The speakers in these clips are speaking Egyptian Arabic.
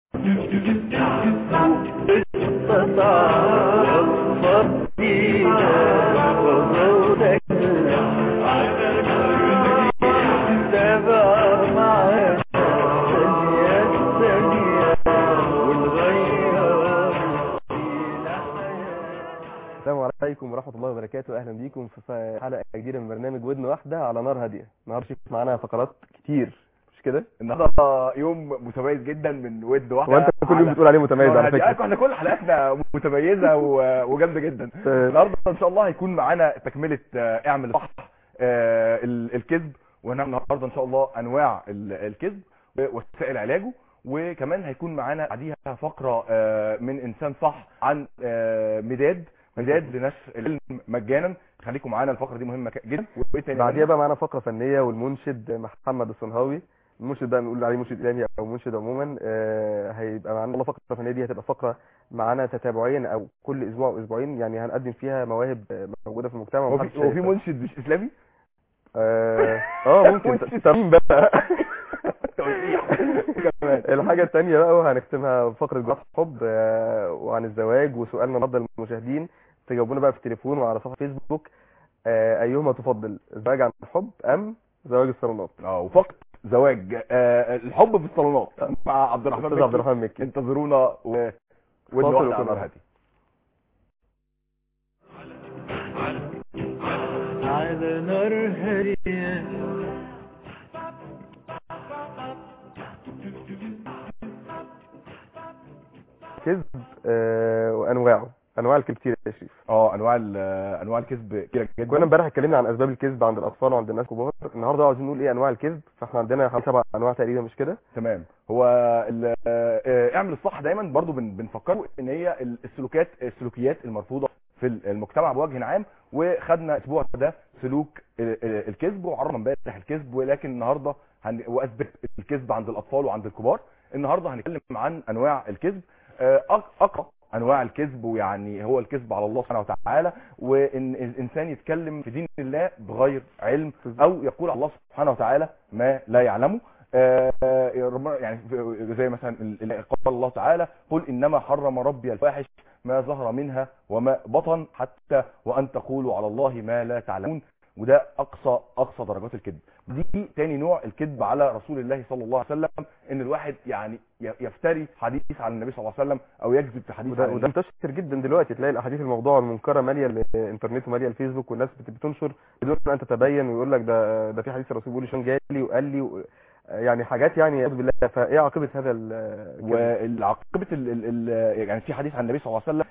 السلام عليكم ورحمة الله وبركاته أهلا بيكم في حلقة جديدة من برنامج ودن واحدة على نار هادية النهارده شوف معانا فقرات كتير مش كده؟ النهارده يوم متميز جدا من ود واحده هو أنت كل يوم على- بتقول عليه متميز على هادية. فكرة احنا كل حلقاتنا متميزه و- وجامده جدا النهارده ان شاء الله هيكون معانا تكمله آه، اعمل صح آه، ال- الكذب وهنعمل النهارده ان شاء الله انواع ال- الكذب ووسائل علاجه وكمان هيكون معانا بعديها فقره آه، من انسان صح عن آه، مداد مداد لنشر العلم مجانا خليكم معانا الفقره دي مهمه ك- جدا وايه تاني بعديها بقى معانا فقرة فنية والمنشد محمد الصنهاوي المنشد بقى بنقول عليه منشد إسلامي أو منشد عموما آه، هيبقى معانا الله فقرة فنية دي هتبقى فقرة معانا تتابعيا أو كل أسبوع أو أسبوعين يعني هنقدم فيها مواهب آه، موجودة في المجتمع هو ومحدش في هو في شايفها. منشد مش اسلامي اه آه، ممكن منشد. طب مين بقى توزيع كمان الحاجة التانية بقى وهنختمها بفقرة جواب حب آه، وعن الزواج وسؤالنا النهارده للمشاهدين تجاوبونا بقى في التليفون وعلى صفحة فيسبوك آه، أيهما تفضل الزواج عن الحب أم زواج الصالونات اه وفقط زواج آه الحب في الصالونات مع عبد الرحمن أستاذ عبد مكي. الرحمن مكي انتظرونا و فاصل ودنا وكنا على معاكم. هادي على نار هادية كذب آه، وأنواعه أنواع الكذب كتير يا شريف اه انواع ال- انواع الكذب كتير كنا جدا امبارح اتكلمنا عن أسباب الكذب عند الأطفال وعند الناس الكبار النهارده عاوزين نقول إيه أنواع الكذب فإحنا عندنا حوالي سبع أنواع تقريبا مش كده تمام هو ال- آه، آه، اعمل الصح دايما برضو بن- بنفكره ان هي ال- السلوكيات السلوكيات المرفوضه في ال- المجتمع بوجه عام وخدنا الاسبوع ده سلوك ال- ال- الكذب وعرضنا امبارح الكذب ولكن النهارده هن... واسباب الكذب عند الاطفال وعند الكبار النهارده هنتكلم عن انواع الكذب آه، أق- اقرا انواع الكذب ويعني هو الكذب على الله سبحانه وتعالى وان الانسان يتكلم في دين الله بغير علم او يقول على الله سبحانه وتعالى ما لا يعلمه آه، آه، ربنا يعني زي مثلا ال- ال- قال الله تعالى قل انما حرم ربي الفاحش ما ظهر منها وما بطن حتى وان تقولوا على الله ما لا تعلمون وده اقصى اقصى درجات الكذب دي تاني نوع الكذب على رسول الله صلى الله عليه وسلم ان الواحد يعني ي- يفتري حديث عن النبي صلى الله عليه وسلم او يكذب في حديث وده, عن وده النبي منتشر جدا دلوقتي تلاقي الاحاديث الموضوعه المنكره ماليه الانترنت وماليه الفيسبوك والناس بت- بتنشر بدون ان تتبين ويقول لك ده ده في حديث الرسول بيقول شان جالي وقال لي و... يعني حاجات يعني اعوذ بالله فايه عاقبه هذا ال- الكذب؟ والعاقبه ال ال ال يعني في حديث عن النبي صلى الله عليه وسلم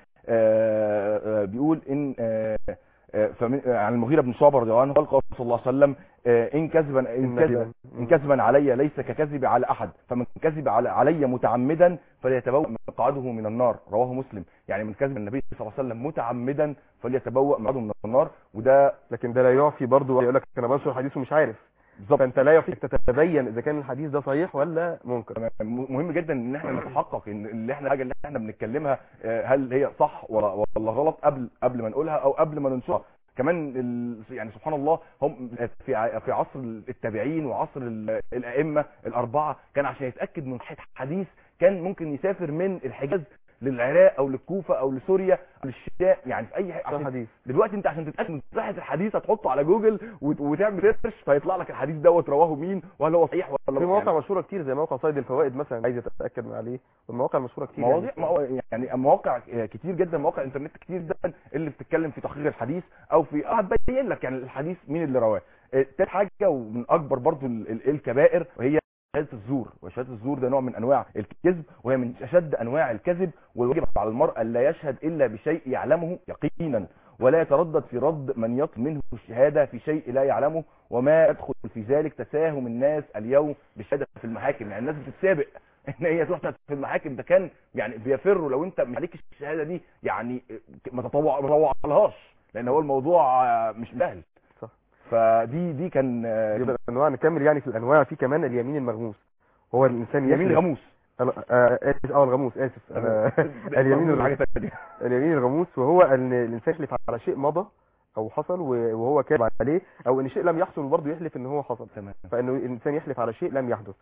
آه، آه، بيقول ان آه، آه، فمن آه، عن المغيرة بن شعبة رضي الله عنه قال قال صلى الله عليه وسلم آه، ان كذبا ان كذبا ان كذبا علي ليس ككذب على احد فمن كذب على علي متعمدا فليتبوأ مقعده من النار رواه مسلم يعني من كذب النبي صلى الله عليه وسلم متعمدا فليتبوأ مقعده من النار وده لكن ده لا يعفي برضه يقول لك انا بنشر حديث ومش عارف بالظبط فانت لا يعفيك تتبين اذا كان الحديث ده صحيح ولا منكر تمام. مهم جدا ان احنا نتحقق ان اللي احنا الحاجه اللي احنا بنتكلمها آه، هل هي صح ولا ولا غلط قبل قبل ما نقولها او قبل ما ننشرها كمان ال- يعني سبحان الله هم في ع- في عصر التابعين وعصر ال- الائمه الاربعه كان عشان يتاكد من صحه حديث كان ممكن يسافر من الحجاز للعراق او للكوفه او لسوريا او للشام يعني في اي حاجه ده عشان حديث دلوقتي انت عشان تتاكد من صحه الحديث هتحطه على جوجل وت- وتعمل سيرش فيطلع لك الحديث دوت رواه مين وهل هو صحيح ولا في لا. مواقع مشهوره كتير زي موقع صيد الفوائد مثلا عايز يتاكد من عليه والمواقع المشهوره كتير مواضيع يعني. مو- يعني مواقع كتير جدا مواقع انترنت كتير جدا اللي بتتكلم في تحقيق الحديث او في اه هتبين لك يعني الحديث مين اللي رواه آه، تالت حاجه ومن اكبر برضو ال- ال- الكبائر وهي شهاده الزور وشهاده الزور ده نوع من انواع الكذب وهي من اشد انواع الكذب والواجب على المرء الا يشهد الا بشيء يعلمه يقينا ولا يتردد في رد من يطلب منه الشهاده في شيء لا يعلمه وما يدخل في ذلك تساهم الناس اليوم بالشهاده في المحاكم يعني الناس بتتسابق ان هي تروح في المحاكم ده كان يعني بيفروا لو انت مش عليك الشهاده دي يعني ما تطوع ما تطوعلهاش لان هو الموضوع آه، مش سهل صح. فدي دي كان آه، يبقى الانواع نكمل يعني في الانواع في كمان اليمين المغموس هو الانسان يمين يحلف- غموس ال- آه، اسف اه الغموس اسف أنا اليمين الحاجه الغموس ثانيه اليمين الغموس وهو ان الانسان يحلف على شيء مضى او حصل و- وهو كاذب عليه او ان شيء لم يحصل وبرضه يحلف ان هو حصل تمام فانه الانسان يحلف على شيء لم يحدث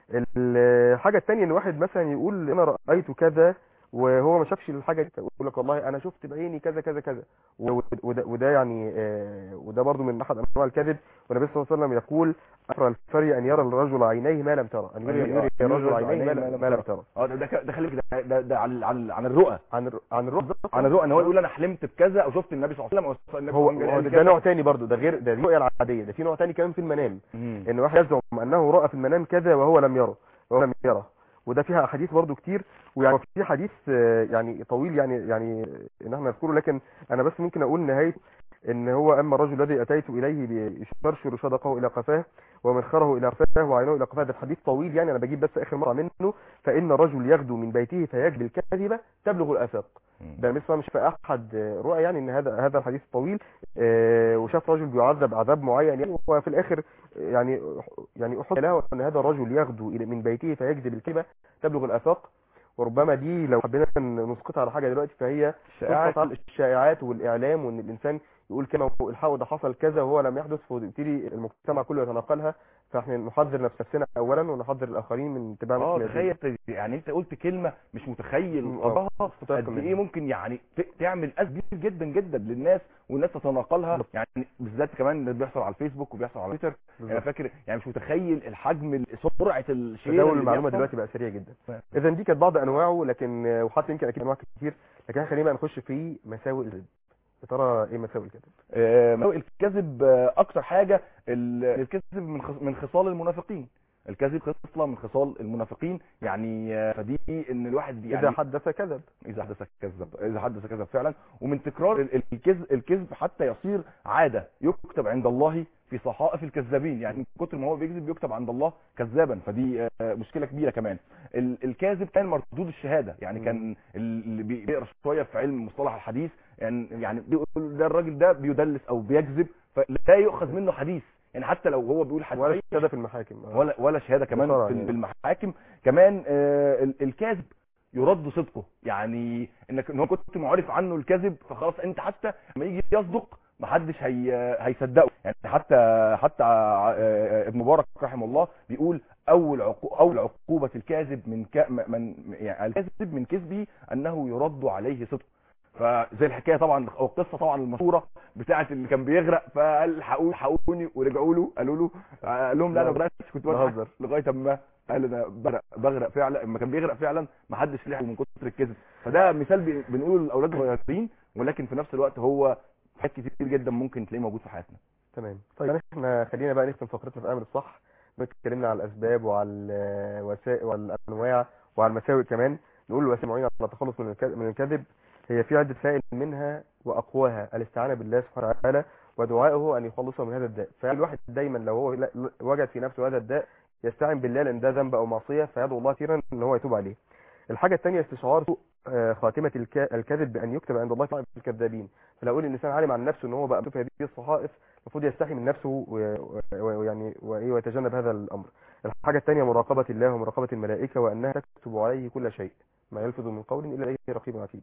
الحاجه الثانيه ان واحد مثلا يقول انا رايت كذا وهو ما شافش الحاجه دي يقول لك والله انا شفت بعيني كذا كذا كذا و- وده, وده يعني آه، وده برضو من احد انواع الكذب والنبي صلى الله عليه وسلم يقول افرى الفري ان يرى الرجل عينيه ما لم ترى ان يري, يري الرجل عينيه ما لم- ما لم ترى اه ده ده ده خلي بالك ده, ده, ده عن عن عن الرؤى عن الر- عن الرؤى عن الرؤى ان هو يقول انا حلمت بكذا او شفت النبي صلى الله عليه وسلم او النبي هو صلى الله عليه هو وسلم ده, ده نوع تاني برضو ده غير ده الرؤيه العاديه ده في نوع تاني كمان في المنام مم. ان واحد يزعم انه راى في المنام كذا وهو لم يره وهو لم يره وده فيها احاديث برضو كتير ويعني في حديث آه، يعني طويل يعني يعني ان احنا نذكره لكن انا بس ممكن اقول نهايته ان هو اما الرجل الذي اتيت اليه يشرشر شدقه الى قفاه ومنخره الى قفاه وعينه الى قفاه ده حديث طويل يعني انا بجيب بس اخر مره منه فان الرجل يغدو من بيته فيجبي الكذبه تبلغ الافاق مم. ده مثلا مش في احد آه، رؤى يعني ان هذا هذا الحديث طويل آه، وشاف رجل بيعذب عذاب معين يعني وفي الاخر آه، يعني يعني احط له ان هذا الرجل يغدو الى من بيته فيكذب الكذبه تبلغ الافاق وربما دي لو حبينا نسقطها على حاجه دلوقتي فهي شائعات. تسقط على الشائعات والاعلام وان الانسان يقول كلمه الحقوا ده حصل كذا وهو لم يحدث فيبتدي المجتمع كله يتناقلها فاحنا نحذر نفسنا اولا ونحذر الاخرين من اتباع اه مثل هذه. تخيل انت- يعني انت قلت كلمه مش متخيل مم، قدرها آه، متأكد قد منها. ايه ممكن يعني ت- تعمل اذى كبير جدا جدا للناس والناس تتناقلها بالظبط. يعني بالذات كمان اللي بيحصل على الفيسبوك وبيحصل على تويتر انا بالظبط. فاكر يعني مش متخيل الحجم ال- سرعه الشيء تداول اللي المعلومه بيحصل. دلوقتي بقى سريع جدا فاهم. اذا دي كانت بعض انواعه لكن آه، وحتى يمكن اكيد انواع كتير لكن خلينا بقى نخش في مساوئ الكذب يا ترى ايه مساوئ الكذب آه، مساوئ الكذب آه، اكتر حاجه ال- الكذب من خص- من خصال المنافقين الكذب خصله من خصال المنافقين يعني آه، فدي ان الواحد يعني اذا حدث كذب اذا حدث كذب اذا حدث كذب فعلا ومن تكرار ال- الكذب الكذب حتى يصير عاده يكتب عند الله في صحائف الكذابين يعني من كتر ما هو بيكذب يكتب عند الله كذابا فدي آه، مشكله كبيره كمان ال- الكاذب كان مردود الشهاده يعني مم. كان اللي بي- بيقرا شويه في علم مصطلح الحديث يعني يعني بيقول ده الراجل ده بيدلس او بيكذب فلا يؤخذ منه حديث يعني حتى لو هو بيقول حديث ولا صحيح، شهاده في المحاكم آه. ولا ولا شهاده كمان بصراحة في يعني. في المحاكم كمان آه، ال- الكذب يرد صدقه يعني انك ان هو كنت معرف عنه الكذب فخلاص انت حتى لما يجي يصدق محدش هي هيصدقه يعني حتى حتى آه، ابن مبارك رحمه الله بيقول اول عقو اول عقوبه الكاذب من ك... من يعني الكاذب من كذبه انه يرد عليه صدقه فزي الحكايه طبعا او القصه طبعا المشهوره بتاعه اللي كان بيغرق فقال الحقوني حقوني ورجعوا له قالوا له قال لهم لا انا ما غرقتش كنت بضحك بهزر. لغايه اما قال انا بغرق بغرق فعلا لما كان بيغرق فعلا ما حدش لحقه من كتر الكذب فده مثال بي- بنقوله للاولاد الصغيرين ولكن في نفس الوقت هو حاجات كتير جدا ممكن تلاقيه موجود في حياتنا تمام طيب احنا خلينا بقى نختم فقرتنا في امر الصح اتكلمنا على الاسباب وعلى الوسائل وعلى الانواع وعلى المساوئ كمان نقول الوسائل المعينه على التخلص من الكذب من الكذب هي في عده فائد منها واقواها الاستعانه بالله سبحانه وتعالى ودعائه ان يخلصه من هذا الداء فالواحد دايما لو هو لا- وجد في نفسه هذا الداء يستعين بالله لان ده ذنب او معصيه فيدعو الله كثيرا ان هو يتوب عليه الحاجه الثانيه استشعار سوء آه، خاتمه الك- الكذب بان يكتب عند الله صحائف الكذابين فلو يقول الانسان عالم عن نفسه ان هو بقى في هذه الصحائف المفروض يستحي من نفسه و- و- ويعني وإيه ويتجنب هذا الامر الحاجه الثانيه مراقبه الله ومراقبه الملائكه وانها تكتب عليه كل شيء ما يلفظ من قول الا لديه رقيب عتيد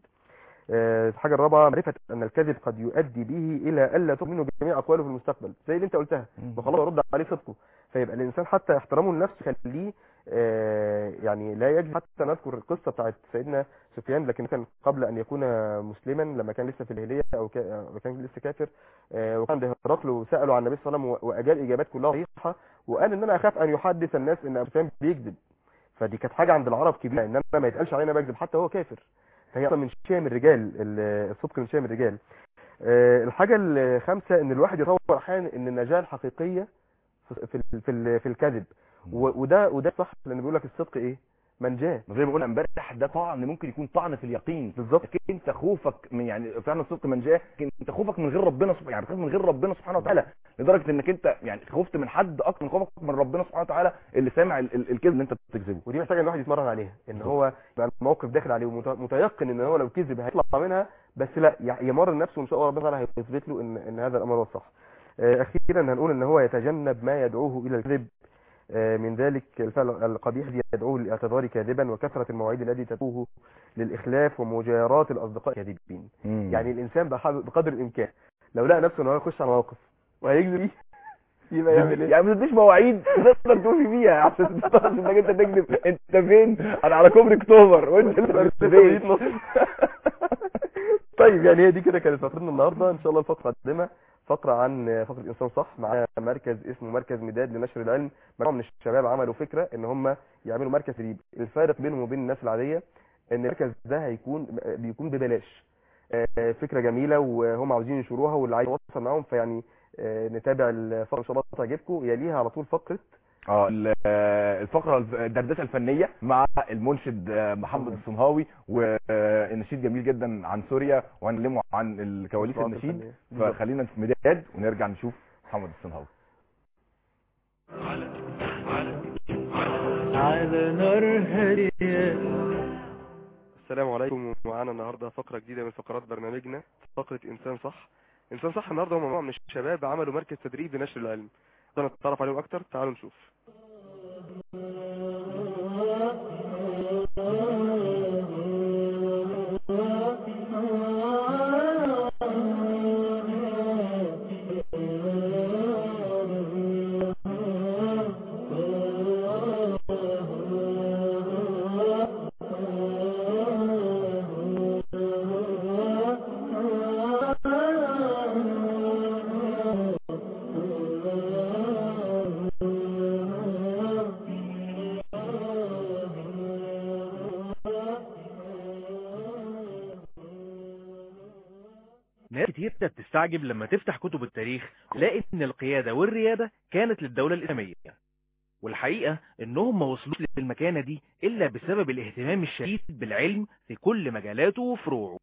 آه، الحاجه الرابعه معرفه ان الكذب قد يؤدي به الى الا تؤمنوا بجميع اقواله في المستقبل زي اللي انت قلتها فخلاص يرد عليه صدقه فيبقى الانسان حتى احترامه لنفسه يخليه آه، يعني لا يجب حتى نذكر القصه بتاعت سيدنا سفيان لكن كان قبل ان يكون مسلما لما كان لسه في الجاهليه او كا- أو كان لسه كافر آه، وكان هرقل وسالوا عن النبي صلى الله عليه وسلم واجاب اجابات كلها صحيحه وقال ان انا اخاف ان يحدث الناس ان ابو سفيان بيكذب فدي كانت حاجه عند العرب كبيره ان انا ما يتقالش علينا بكذب حتى هو كافر فهي اصلا من شيم الرجال ال- الصدق من شيم الرجال آه، الحاجه الخامسه ان الواحد يتصور احيانا ان النجاه الحقيقيه في في في, في الكذب و- وده وده صح لان بيقول لك الصدق ايه منجاه زي ما قلنا امبارح ده طعن ممكن يكون طعن في اليقين بالظبط لكن انت خوفك من يعني فعلا الصدق من جاه لكن انت خوفك من غير ربنا سبحانه يعني بتخاف من غير ربنا سبحانه وتعالى لدرجه انك انت يعني خفت من حد اكتر من خوفك من ربنا سبحانه وتعالى اللي سامع ال- ال- الكذب اللي انت بتكذبه ودي محتاجه ان الواحد يتمرن عليها ان هو يبقى الموقف داخل عليه ومتيقن ان هو لو كذب هيطلع منها بس لا ي- يمرن نفسه وان شاء الله ربنا تعالى هيثبت له ان ان هذا الامر هو الصح آه، اخيرا هنقول ان هو يتجنب ما يدعوه الى الكذب آه، من ذلك الفعل القبيح الذي يدعوه للاعتذار كاذبا وكثره المواعيد التي تدعوه للاخلاف ومجاراة الاصدقاء الكاذبين يعني الانسان بحاول- بقدر الامكان لو لقى نفسه ان هو يخش على موقف وهيكذب فيه يبقى يعمل ايه يعني ما تديش مواعيد تقدر توفي بيها عشان تستخدم انك انت تكذب انت فين انا على كوبري اكتوبر وانت اللي فين طيب يعني هي دي كده كانت فقرتنا النهارده ان شاء الله الفقره القادمه فقره عن فقره انسان صح مع مركز اسمه مركز مداد لنشر العلم مجموعه من الشباب عملوا فكره ان هم يعملوا مركز تدريب الفارق بينهم وبين الناس العاديه ان المركز ده هيكون بيكون ببلاش آه، فكره جميله وهم عاوزين ينشروها واللي عايز يتواصل معاهم فيعني آه، نتابع الفقره ان شاء الله تعجبكم يليها على طول فقره اه ال- آه، الفقره الف- الدردشه الفنيه مع المنشد آه، محمد الصنهاوي والنشيد جميل جدا عن سوريا وهنلمه عن الكواليس الفقرات النشيد الفنية. بالظبط. فخلينا في مداد ونرجع نشوف محمد الصنهاوي على نار هادية السلام عليكم ومعانا النهارده فقره جديده من فقرات برنامجنا فقره انسان صح انسان صح النهارده هم مجموعه من الشباب عملوا مركز تدريب لنشر العلم نقدر نتعرف عليهم اكتر تعالوا نشوف ناس كتير بتستعجب لما تفتح كتب التاريخ تلاقي ان القيادة والريادة كانت للدولة الإسلامية والحقيقة انهم ما وصلوش للمكانة دي الا بسبب الاهتمام الشديد بالعلم في كل مجالاته وفروعه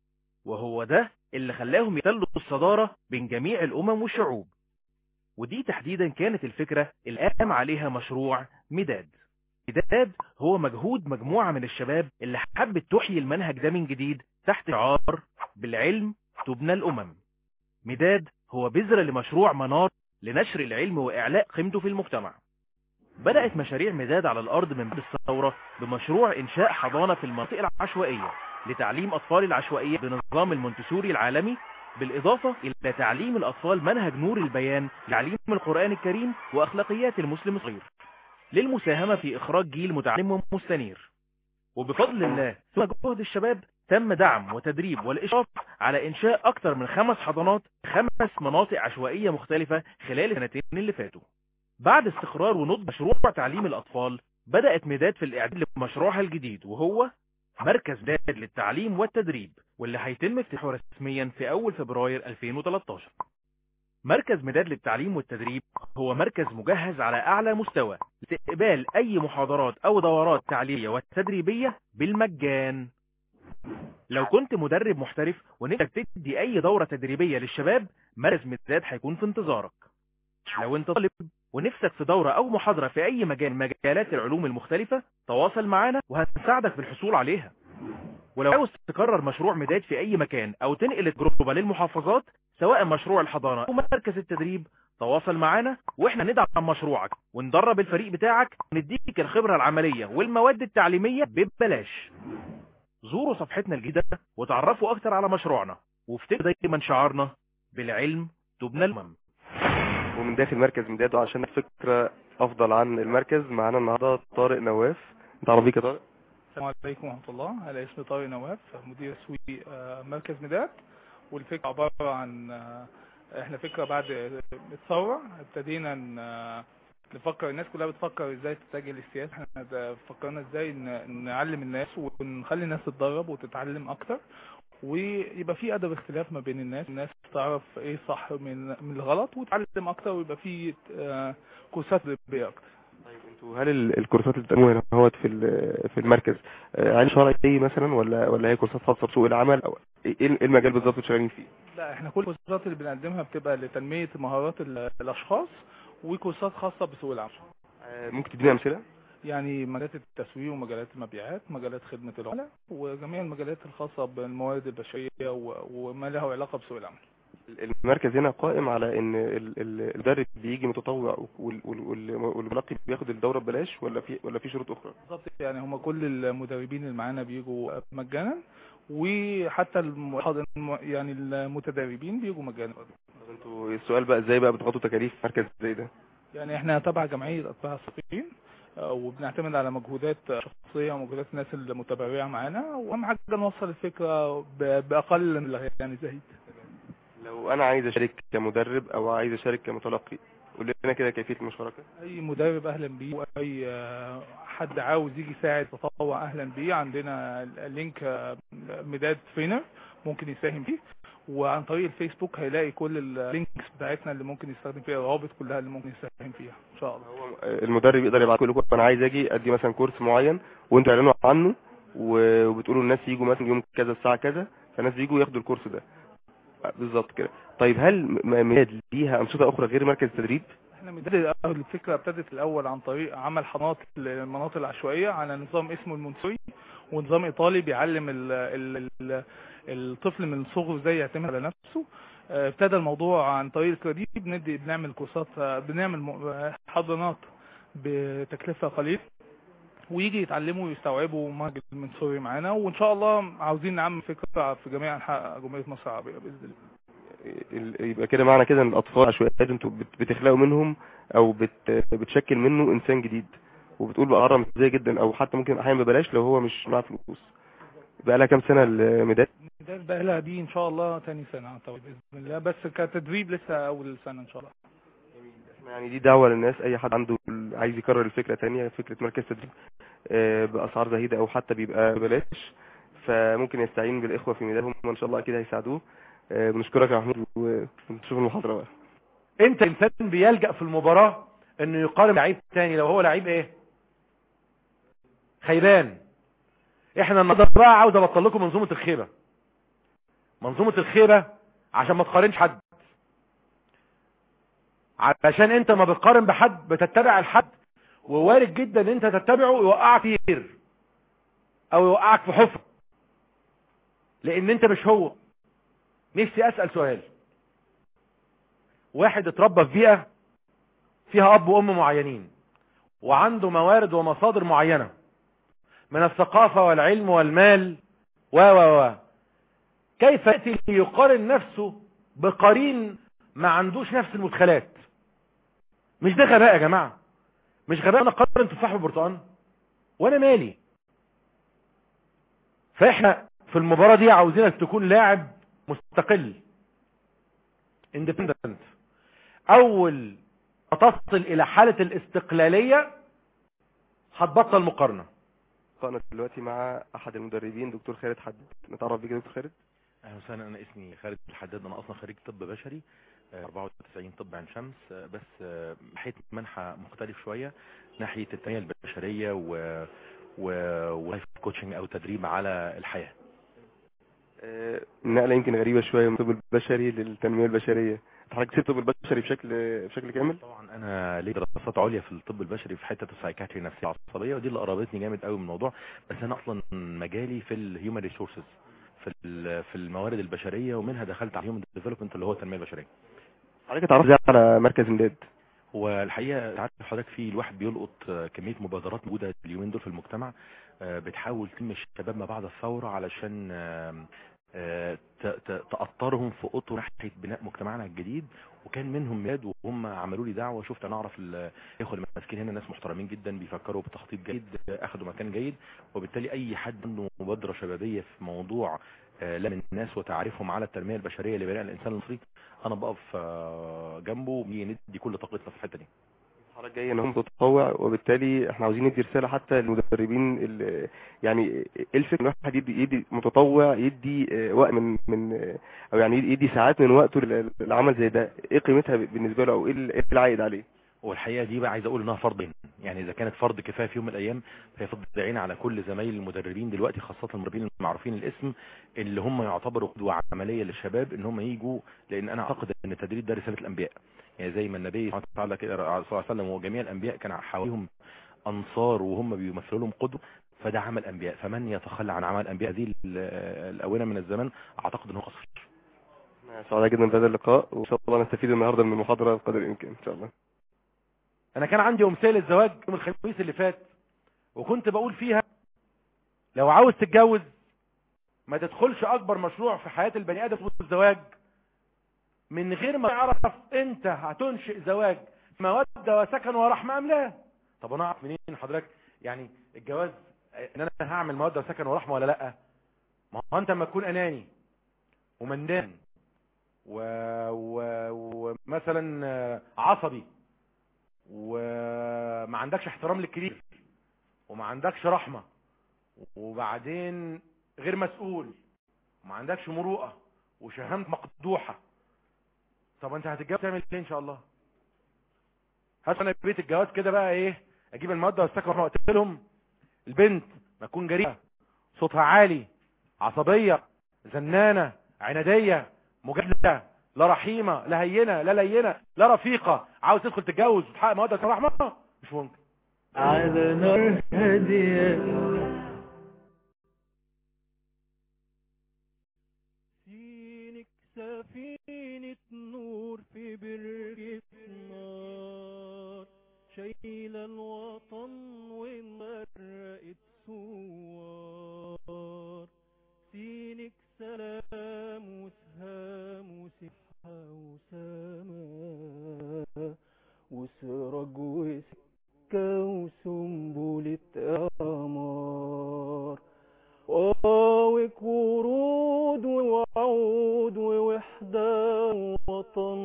وهو ده اللي خلاهم يتلوا الصدارة بين جميع الامم والشعوب ودي تحديدا كانت الفكرة اللي قام عليها مشروع مداد مداد هو مجهود مجموعة من الشباب اللي حبت تحيي المنهج ده من جديد تحت شعار بالعلم تبنى الأمم مداد هو بذرة لمشروع منار لنشر العلم وإعلاء قيمته في المجتمع بدأت مشاريع مداد على الأرض من بعد الثورة بمشروع إنشاء حضانة في المناطق العشوائية لتعليم أطفال العشوائية بنظام المونتسوري العالمي بالإضافة إلى تعليم الأطفال منهج نور البيان لتعليم القرآن الكريم وأخلاقيات المسلم الصغير للمساهمة في إخراج جيل متعلم ومستنير وبفضل الله ثم جهد الشباب تم دعم وتدريب والإشراف على إنشاء أكثر من خمس حضانات خمس مناطق عشوائية مختلفة خلال السنتين اللي فاتوا بعد استقرار ونضج مشروع تعليم الأطفال بدأت مداد في الإعداد لمشروعها الجديد وهو مركز داد للتعليم والتدريب واللي هيتم افتتاحه رسميا في أول فبراير 2013 مركز مداد للتعليم والتدريب هو مركز مجهز على أعلى مستوى لاستقبال أي محاضرات أو دورات تعليمية وتدريبية بالمجان لو كنت مدرب محترف ونفسك تدي أي دورة تدريبية للشباب مركز مداد هيكون في انتظارك لو انت طالب ونفسك في دورة أو محاضرة في أي مجال من مجالات العلوم المختلفة تواصل معنا وهنساعدك في الحصول عليها ولو عاوز تكرر مشروع مداد في أي مكان أو تنقل التجربة للمحافظات سواء مشروع الحضانة أو مركز التدريب تواصل معنا واحنا ندعم مشروعك وندرب الفريق بتاعك ونديك الخبرة العملية والمواد التعليمية ببلاش زوروا صفحتنا الجديدة وتعرفوا أكتر على مشروعنا وافتكروا دايما شعارنا بالعلم تبنى الأمم ومن داخل مركز مداد وعشان فكره افضل عن المركز معانا النهارده طارق نواف انت عربيك يا طارق السلام عليكم ورحمة الله أنا اسمي طارق نواف مدير تسويق آه، مركز مداد والفكرة عبارة عن آه، احنا فكرة بعد الثورة ابتدينا ن- آه، نفكر الناس كلها بتفكر ازاي تتجه للسياسة احنا ده فكرنا ازاي ن- نعلم الناس ونخلي الناس تتدرب وتتعلم اكتر ويبقى في ادب اختلاف ما بين الناس الناس تعرف ايه صح من من الغلط وتتعلم اكتر ويبقى في آه، كورسات تدريبية اكتر طيب انتوا هل ال- الكورسات اللي بتقدموها هنا اهوت في ال- في المركز آه، علم شرعي مثلا ولا ولا هي كورسات خاصه بسوق العمل او ايه إيه المجال بالظبط اللي شغالين فيه لا احنا كل الكورسات اللي بنقدمها بتبقى لتنمية مهارات ال- الاشخاص وكورسات خاصة بسوق العمل آه، ممكن تدينا امثله يعني مجالات التسويق ومجالات المبيعات مجالات خدمة العملاء وجميع المجالات الخاصة بالموارد البشرية و- وما له علاقة بسوق العمل المركز هنا قائم على ان ال- ال- المدرب بيجي متطوع وال- وال- وال- والملقي بياخد الدوره ببلاش ولا في ولا في شروط اخرى بالظبط يعني هم كل المدربين اللي معانا بيجوا مجانا وحتى الم... الم- يعني المتدربين بيجوا مجانا انتوا السؤال بقى ازاي بقى بتغطوا تكاليف مركز زي ده يعني احنا تبع جمعية أطباء الثقيين آه، وبنعتمد على مجهودات شخصية ومجهودات الناس المتبرعة معانا وأهم حاجة نوصل الفكرة ب- بأقل من يعني زهيد لو انا عايز اشارك كمدرب او عايز اشارك كمتلقي قول لنا كده كيفيه المشاركه أي مدرب أهلا بيه وأي آه، حد عاوز يجي يساعد تطوع أهلا بيه عندنا لينك آه، مداد ترينر ممكن يساهم فيه وعن طريق الفيسبوك هيلاقي كل اللينكس بتاعتنا اللي ممكن يستخدم فيها الروابط كلها اللي ممكن يساهم فيها إن شاء الله هو المدرب يقدر يبعت لكم انا عايز اجي ادي مثلا كورس معين وانتوا اعلنوا عنه و- وبتقولوا الناس يجوا مثلا يوم كذا الساعه كذا فالناس بيجوا ياخدوا الكورس ده بالظبط كده طيب هل م- مياد ليها انشطه اخرى غير مركز التدريب احنا مداد الفكرة ابتدت الاول عن طريق عمل حضانات للمناطق العشوائية على نظام اسمه المونسوي ونظام ايطالي بيعلم ال ال ال الطفل من صغره ازاي يعتمد على نفسه اه، ابتدى الموضوع عن طريق الكريديب بندي بنعمل كورسات اه، بنعمل م- اه، حضانات بتكلفة قليلة ويجي يتعلموا ويستوعبوا منهج المنسوري معانا وان شاء الله عاوزين نعمل فكرة في جميع انحاء جمهورية مصر العربية باذن الله ال- يبقى كده معنى كده ان الاطفال العشوائيات انتوا بت- بتخلقوا منهم او بت بتشكل منه انسان جديد وبتقول بأعراض مثالية جدا او حتى ممكن احيانا ببلاش لو هو مش معاه فلوس بقى لها كام سنه الميدان ده بقى لها دي ان شاء الله تاني سنة اعتقد باذن الله بس كتدريب لسه اول سنة ان شاء الله يعني دي دعوة للناس اي حد عنده ال- عايز يكرر الفكرة تانية فكرة مركز تدريب آه، باسعار زهيدة او حتى بيبقى ببلاش فممكن يستعين بالاخوة في ميدانهم وان شاء الله اكيد هيساعدوه آه، بنشكرك يا محمود ونشوف المحاضرة بقى انت انسان بيلجأ في المباراة انه يقارن لعيب تاني لو هو لعيب ايه خيبان احنا النهارده بقى عاوز ابطل لكم منظومة الخيبة منظومة الخيبة عشان ما تقارنش حد علشان انت ما بتقارن بحد بتتبع الحد ووارد جدا ان انت تتبعه يوقعك كتير او يوقعك في حفرة لان انت مش هو نفسي اسأل سؤال واحد اتربى في بيئة فيها اب وام معينين وعنده موارد ومصادر معينة من الثقافة والعلم والمال و و و كيف يأتي ليقارن نفسه بقرين ما عندوش نفس المدخلات مش ده غباء يا جماعة مش غباء انا اقارن تفاح ببرتقال وانا مالي فاحنا في المباراة دي عاوزينك تكون لاعب مستقل independent اول ما تصل الى حالة الاستقلالية هتبطل مقارنة لقاءنا دلوقتي مع احد المدربين دكتور خالد حد نتعرف بيك يا دكتور خالد اهلا وسهلا انا اسمي خالد الحداد انا اصلا خريج طب بشري آه، 94 طب عين شمس آه، بس آه، ناحيه منحى مختلف شويه ناحيه التنميه البشريه و و ولايف كوتشنج او تدريب على الحياه آه، نقلة يمكن غريبة شوية من الطب البشري للتنمية البشرية حضرتك سبت الطب البشري بشكل بشكل كامل طبعا انا ليا دراسات عليا في الطب البشري في حته السايكاتري النفسيه العصبيه ودي اللي قربتني جامد قوي من الموضوع بس انا اصلا مجالي في الهيومن ريسورسز في ال- في الموارد البشريه ومنها دخلت على الهيومن ديفلوبمنت اللي هو التنميه البشريه حضرتك اتعرفت ازاي على مركز امداد هو الحقيقه عارف حضرتك في الواحد بيلقط آه، كميه مبادرات موجوده اليومين دول في المجتمع آه، بتحاول تلم الشباب ما بعد الثوره علشان آم، آه، ت- ت- تأطرهم في اطر ناحيه بناء مجتمعنا الجديد وكان منهم ميلاد وهم عملوا لي دعوه شفت انا اعرف ال- الاخوه اللي ماسكين هنا ناس محترمين جدا بيفكروا بتخطيط جيد آه، اخذوا مكان جيد وبالتالي اي حد عنده مبادره شبابيه في موضوع آه، لم الناس وتعريفهم على التنميه البشريه لبناء الانسان المصري انا بقف آه، جنبه وندي كل طاقتنا في الحته دي حضرتك جاي ان هم متطوع وبالتالي احنا عاوزين ندي رساله حتى للمدربين ال- يعني ايه الفكره ان الواحد يدي يدي متطوع يدي اه، وقت من من اه، او يعني يدي ساعات من وقته لل- للعمل زي ده ايه قيمتها بالنسبه له او ايه ال- إيه العائد عليه والحقيقه دي بقى عايز اقول انها فرض عين يعني اذا كانت فرض كفايه في يوم من الايام فهي فرض عين على كل زمايل المدربين دلوقتي خاصه المدربين المعروفين الاسم اللي هم يعتبروا قدوه عمليه للشباب ان هم يجوا لان انا اعتقد ان التدريب ده رساله الانبياء يعني زي ما النبي صلى الله عليه كده- صلى الله عليه وسلم وجميع الانبياء كان حواليهم انصار وهم بيمثلوا لهم قدوه فده عمل انبياء فمن يتخلى عن عمل الانبياء هذه ال- الاونه من الزمن اعتقد انه قصر أنا سعيد جدا بهذا اللقاء وان شاء الله نستفيد النهارده من المحاضره بقدر الامكان ان شاء الله انا كان عندي امثله للزواج يوم الخميس اللي فات وكنت بقول فيها لو عاوز تتجوز ما تدخلش اكبر مشروع في حياة البني ادم هو الزواج من غير ما تعرف انت هتنشئ زواج مودة وسكن ورحمة ام لا طب انا اعرف منين حضرتك يعني الجواز ان انا هعمل مودة وسكن ورحمة ولا لا ما هو انت لما تكون اناني ومندان و... و... ومثلا آه، عصبي وما عندكش احترام للكبير وما عندكش رحمة وبعدين غير مسؤول وما عندكش مروءة وشهامتك مقدوحة طب انت هتتجوز تعمل ايه ان شاء الله هات انا بيت الجواز كده بقى ايه اجيب المادة واستكبر واحنا قلت لهم البنت ما تكون جريئة صوتها عالي عصبية زنانة عنادية مجادلة لا رحيمة لا هينة لا لينة لا رفيقة عاوز تدخل تتجوز وتحقق مودة ورحمة مش ممكن على نار هادية سينك سفينة نور في بركة نار شايلة الوطن ومرقت سوار سينك سلام وسهام وسبحة وسماء وسرج وسكة وسنبلة قمر واوك ورود ووعود ووحدة ووطن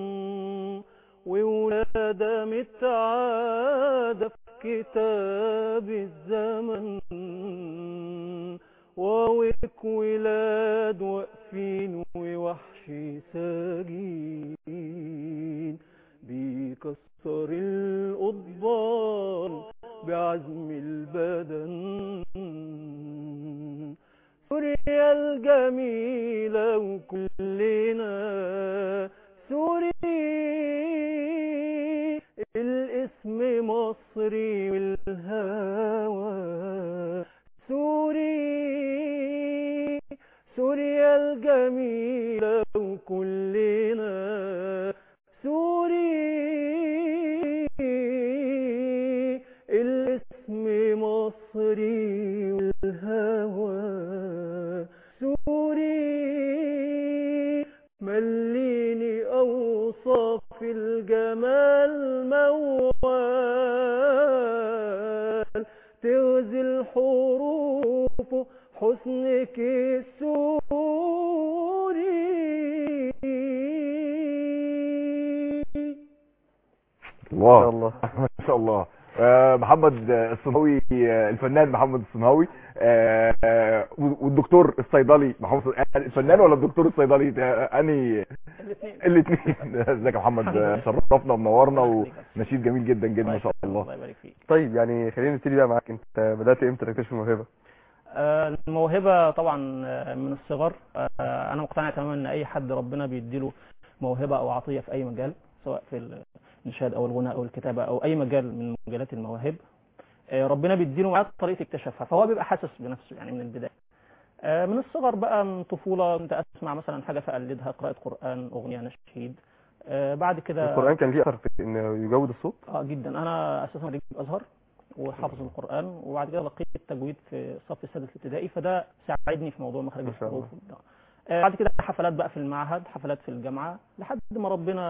وولادة متعادة في كتاب الزمن واوك ولاد واقفين ووحش ساجين بيكسر القضبان بعزم البدن سوريا الجميلة وكلنا سوري الاسم مصري والهوى سوري سوريا الجميلة وكلنا سوري الاسم مصري والهوى سوري مليني اوصاف الجمال موال تغزي الحروف حسنك السوري الله شاء الله. ما شاء الله آه، محمد آه، الصنهاوي آه، الفنان محمد الصنهاوي آه، آه، والدكتور الصيدلي محمد الص- الفنان ولا الدكتور الصيدلي ده اني الاثنين ازيك يا محمد آه، شرفنا ومنورنا ونشيد جميل جدا جدا ما شاء الله الله يبارك فيك طيب يعني خلينا نبتدي بقى معاك انت بدأت امتى تكتشف الموهبة آه، الموهبة طبعا آه، من الصغر آه، أنا مقتنع تماما إن أي حد ربنا بيديله موهبة أو عطية في أي مجال سواء في الإنشاد أو الغناء أو الكتابة أو أي مجال من مجالات المواهب آه، ربنا بيديله معاه طريقة اكتشافها فهو بيبقى حاسس بنفسه يعني من البداية آه، من الصغر بقى من طفولة كنت أسمع مثلا حاجة فأقلدها قراءة قرآن أغنية نشيد آه، بعد كده القرآن كان ليه أثر في إنه يجود الصوت اه جدا انا اساسا خريج ازهر وحافظ القران وبعد كده لقيت التجويد في الصف السادس الابتدائي فده ساعدني في موضوع مخرج ما شاء الله. الحروف وبتاع. آه، بعد كده حفلات بقى في المعهد حفلات في الجامعه لحد ما ربنا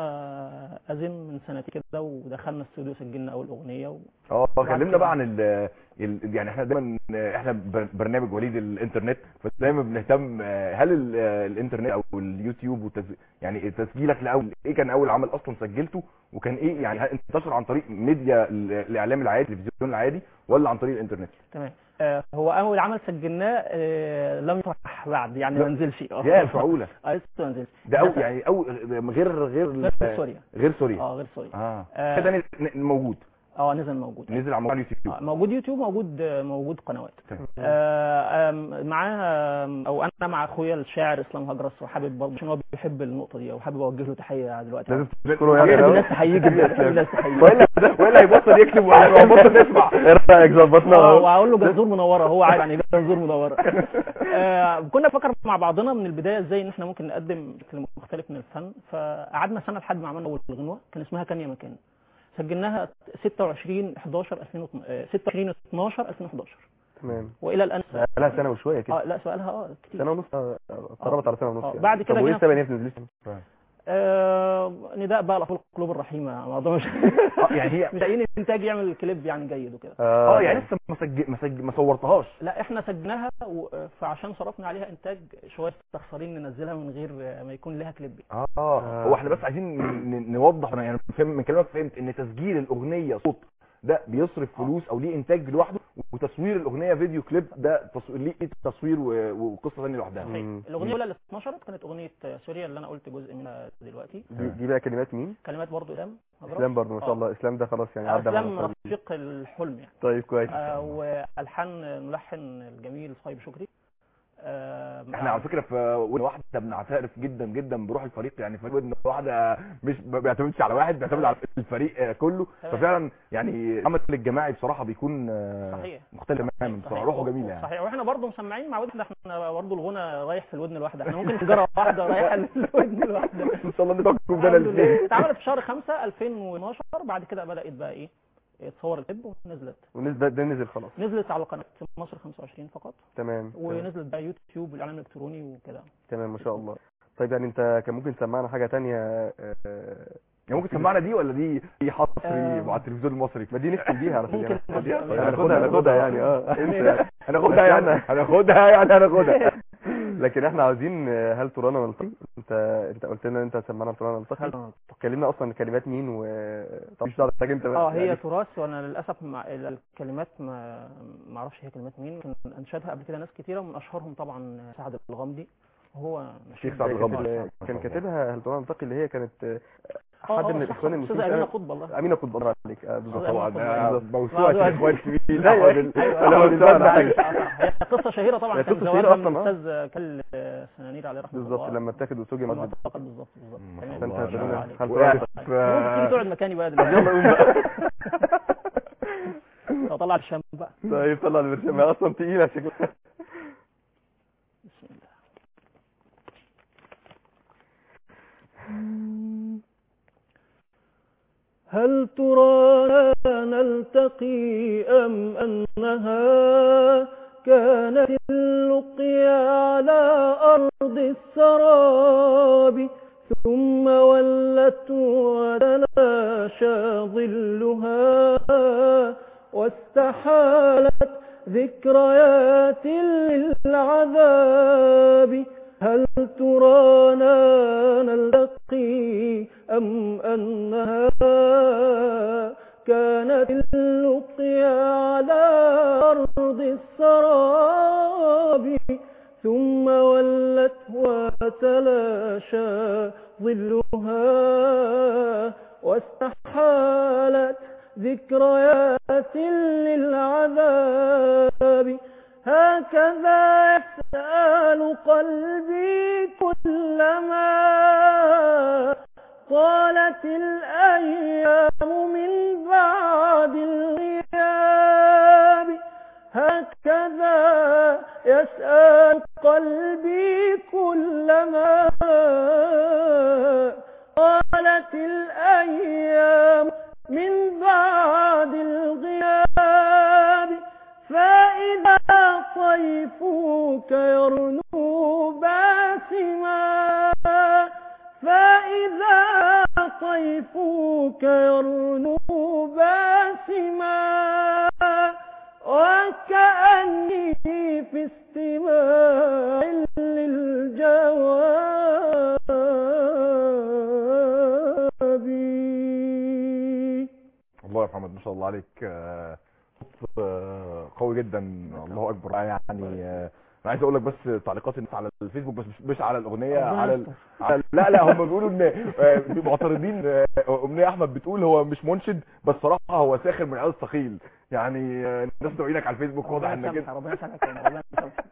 اذن من سنتين كده ودخلنا الاستوديو سجلنا اول اغنيه و... اه بعد كلمنا كده- بقى عن ال ال- يعني احنا دايما احنا بر- برنامج وليد الانترنت فدايما بنهتم آه، هل ال- آه، الانترنت او اليوتيوب وتز... يعني تسجيلك لاول ايه كان اول عمل اصلا سجلته وكان ايه يعني هل انتشر عن طريق ميديا ال- الاعلام العادي التلفزيون العادي ولا عن طريق الانترنت تمام آه، هو اول عمل سجلناه آه، لم يطرح بعد يعني لا. ما نزلش اه يا معقوله آه، لسه ما نزلش ده أو يعني أو غير غير غير سوريا غير سوريا اه غير سوريا اه آه. كده نزل- موجود اه نزل موجود نزل على موقع اليوتيوب آه، موجود يوتيوب موجود موجود قنوات تمام. آه، آم، معاها آم، او انا مع اخويا الشاعر اسلام هجرس وحابب برضه عشان هو بيحب النقطه دي وحابب اوجه له تحيه دلوقتي لازم تشكره يعني بيحب الأول. الناس تحييه جدا بيحب الناس تحييه ولا ولا هيبطل يكتب ولا هيبطل يسمع ايه رايك ظبطنا اه اهو وهقول له جنزور منوره هو عارف يعني إيه جنزور منوره آه، كنا بنفكر مع بعضنا من البدايه ازاي ان احنا ممكن نقدم شكل مختلف من الفن فقعدنا سنه لحد ما عملنا اول غنوه كان اسمها كان يا مكان سجلناها 26 11 2012 26 12 2011 تمام والى الان لا سنه وشويه كده اه لا سؤالها اه كتير سنه ونص آه، قربت على سنه ونص آه، يعني. بعد كده طب وايه جينا- السبب ان هي ما بتنزلش آه نداء بقى لاطفال القلوب الرحيمه الموضوع مش آه، يعني هي مش لاقيين انتاج يعمل كليب يعني جيد وكده اه يعني لسه ما سج... ما, سج... ما صورتهاش لا احنا سجلناها و... فعشان صرفنا عليها انتاج شويه مستخسرين ننزلها من غير ما يكون لها كليب اه هو احنا بس عايزين ن- نوضح انا يعني فهم من كلامك فهمت ان تسجيل الاغنيه صوت ده بيصرف فلوس او ليه انتاج لوحده وتصوير الاغنيه فيديو كليب ده تصوير ليه تصوير و- وقصه ثانيه لوحدها صحيح. الاغنيه الاولى اللي اتنشرت كانت اغنيه سوريا اللي انا قلت جزء منها دلوقتي دي, دي بقى كلمات مين كلمات برضو اسلام هضرب. اسلام برضه ما شاء آه. الله اسلام ده خلاص يعني آه، عدى اسلام معانا طيب. رفيق الحلم يعني طيب كويس آه والحان الملحن الجميل صهيب شكري آه احنا على فكره في ودن واحده بنعترف جدا جدا بروح الفريق يعني في ودن واحده مش ما بيعتمدش على واحد بيعتمد على الفريق آه، كله تمام. ففعلا يعني العمل الجماعي بصراحه بيكون آه، صحيح. مختلف تماما بصراحه روحه جميله يعني صحيح واحنا برضه مسمعين مع ودن احنا برضه الغنى رايح في الودن الواحده احنا ممكن نجرب واحده رايحه الودن الواحده ان شاء الله نفككم ده الحمد لله. الاثنين اتعملت في شهر 5 2012 بعد كده بدات بقى ايه تصور الكليب ونزلت ونزل ده, ده نزل خلاص نزلت على قناه مصر 25 فقط تمام تمام. ونزلت بقى يوتيوب والاعلام الالكتروني وكده تمام ما شاء الله طيب يعني انت كان ممكن تسمعنا حاجه تانية آه، يعني ممكن تسمعنا دي ولا دي دي حصري آه. مع التلفزيون المصري ما دي نختم بيها على ممكن فكره برضه. هناخدها هناخدها يعني اه انت يعني. هناخدها يعني هناخدها يعني هناخدها لكن احنا عاوزين آه، هل ترانا نلتقي انت انت قلت لنا انت هتسمعنا ترانا نلتقي اتكلمنا اصلا كلمات مين و طب مش دعوه انت بس اه هي يعني. تراث وانا للاسف مع الكلمات ما ما اعرفش هي كلمات مين كان انشدها قبل كده ناس كتيره ومن اشهرهم طبعا سعد الغامدي هو الشيخ سعد الغامدي. كان- كان كاتبها هل ترانا نلتقي اللي هي كانت آه، حد آه، من صح، الاخوان أستاذة المسلمين أمينة أنا- قطب والله. امينه قطب الله عليك آه، بالظبط أستاذة طبعا أمينة ده قطب. موسوعه موضوع- اخوان كبير لا، أحمد أيوة. ال- ايوه أنا آه، والدنا بالظبط، حاجة. آه، صح. هي قصه شهيره طبعا هي كان قصة زواجها شهيرة من أصلاً، آه. الاستاذ كل سنانير عليه رحمه الله بالظبط لما اتاخد وسجن على ما اعتقد بالظبط بالظبط ما تمام. شاء الله. فانت برافو هتقول عليك. هل وقعت ترانا في- ممكن تيجي تقعد مكاني بقى طب يلا دلوقتي قوم بقى اطلع الشام بقى طيب طلع البرشام هي اصلا تقيله شكلها بسم الله هل ترانا نلتقي أم أنها كانت اللقيا على أرض السراب ثم ولت وتلاشى ظلها واستحالت ذكريات للعذاب هل ترانا نلتقي أم أنها كانت اللقيا على أرض السراب ثم ولت وتلاشى ظلها واستحالت ذكريات للعذاب هكذا يسأل قلبي كلما طالت الأيام من بعد الغياب هكذا يسأل قلبي كلما طالت الأيام من بعد الغياب فإذا طيفك يرنو باسما فإذا طيفك يرنو باسما وكأني في استماع للجواب الله يا محمد ما شاء الله عليك آه، صوت آه، قوي جدا الله اكبر يعني آه، انا عايز اقول لك بس تعليقات الناس على الفيسبوك بس مش- مش على الاغنيه ربنا على, ال... يستر. على لا لا هم بيقولوا ان آه، معترضين آه، امنيه احمد بتقول هو مش منشد بس صراحه هو ساخر من عيال الثقيل يعني آه، الناس تعينك على الفيسبوك واضح ربنا انك يسامحك انت ربنا يسامحك يا ربنا يسامحك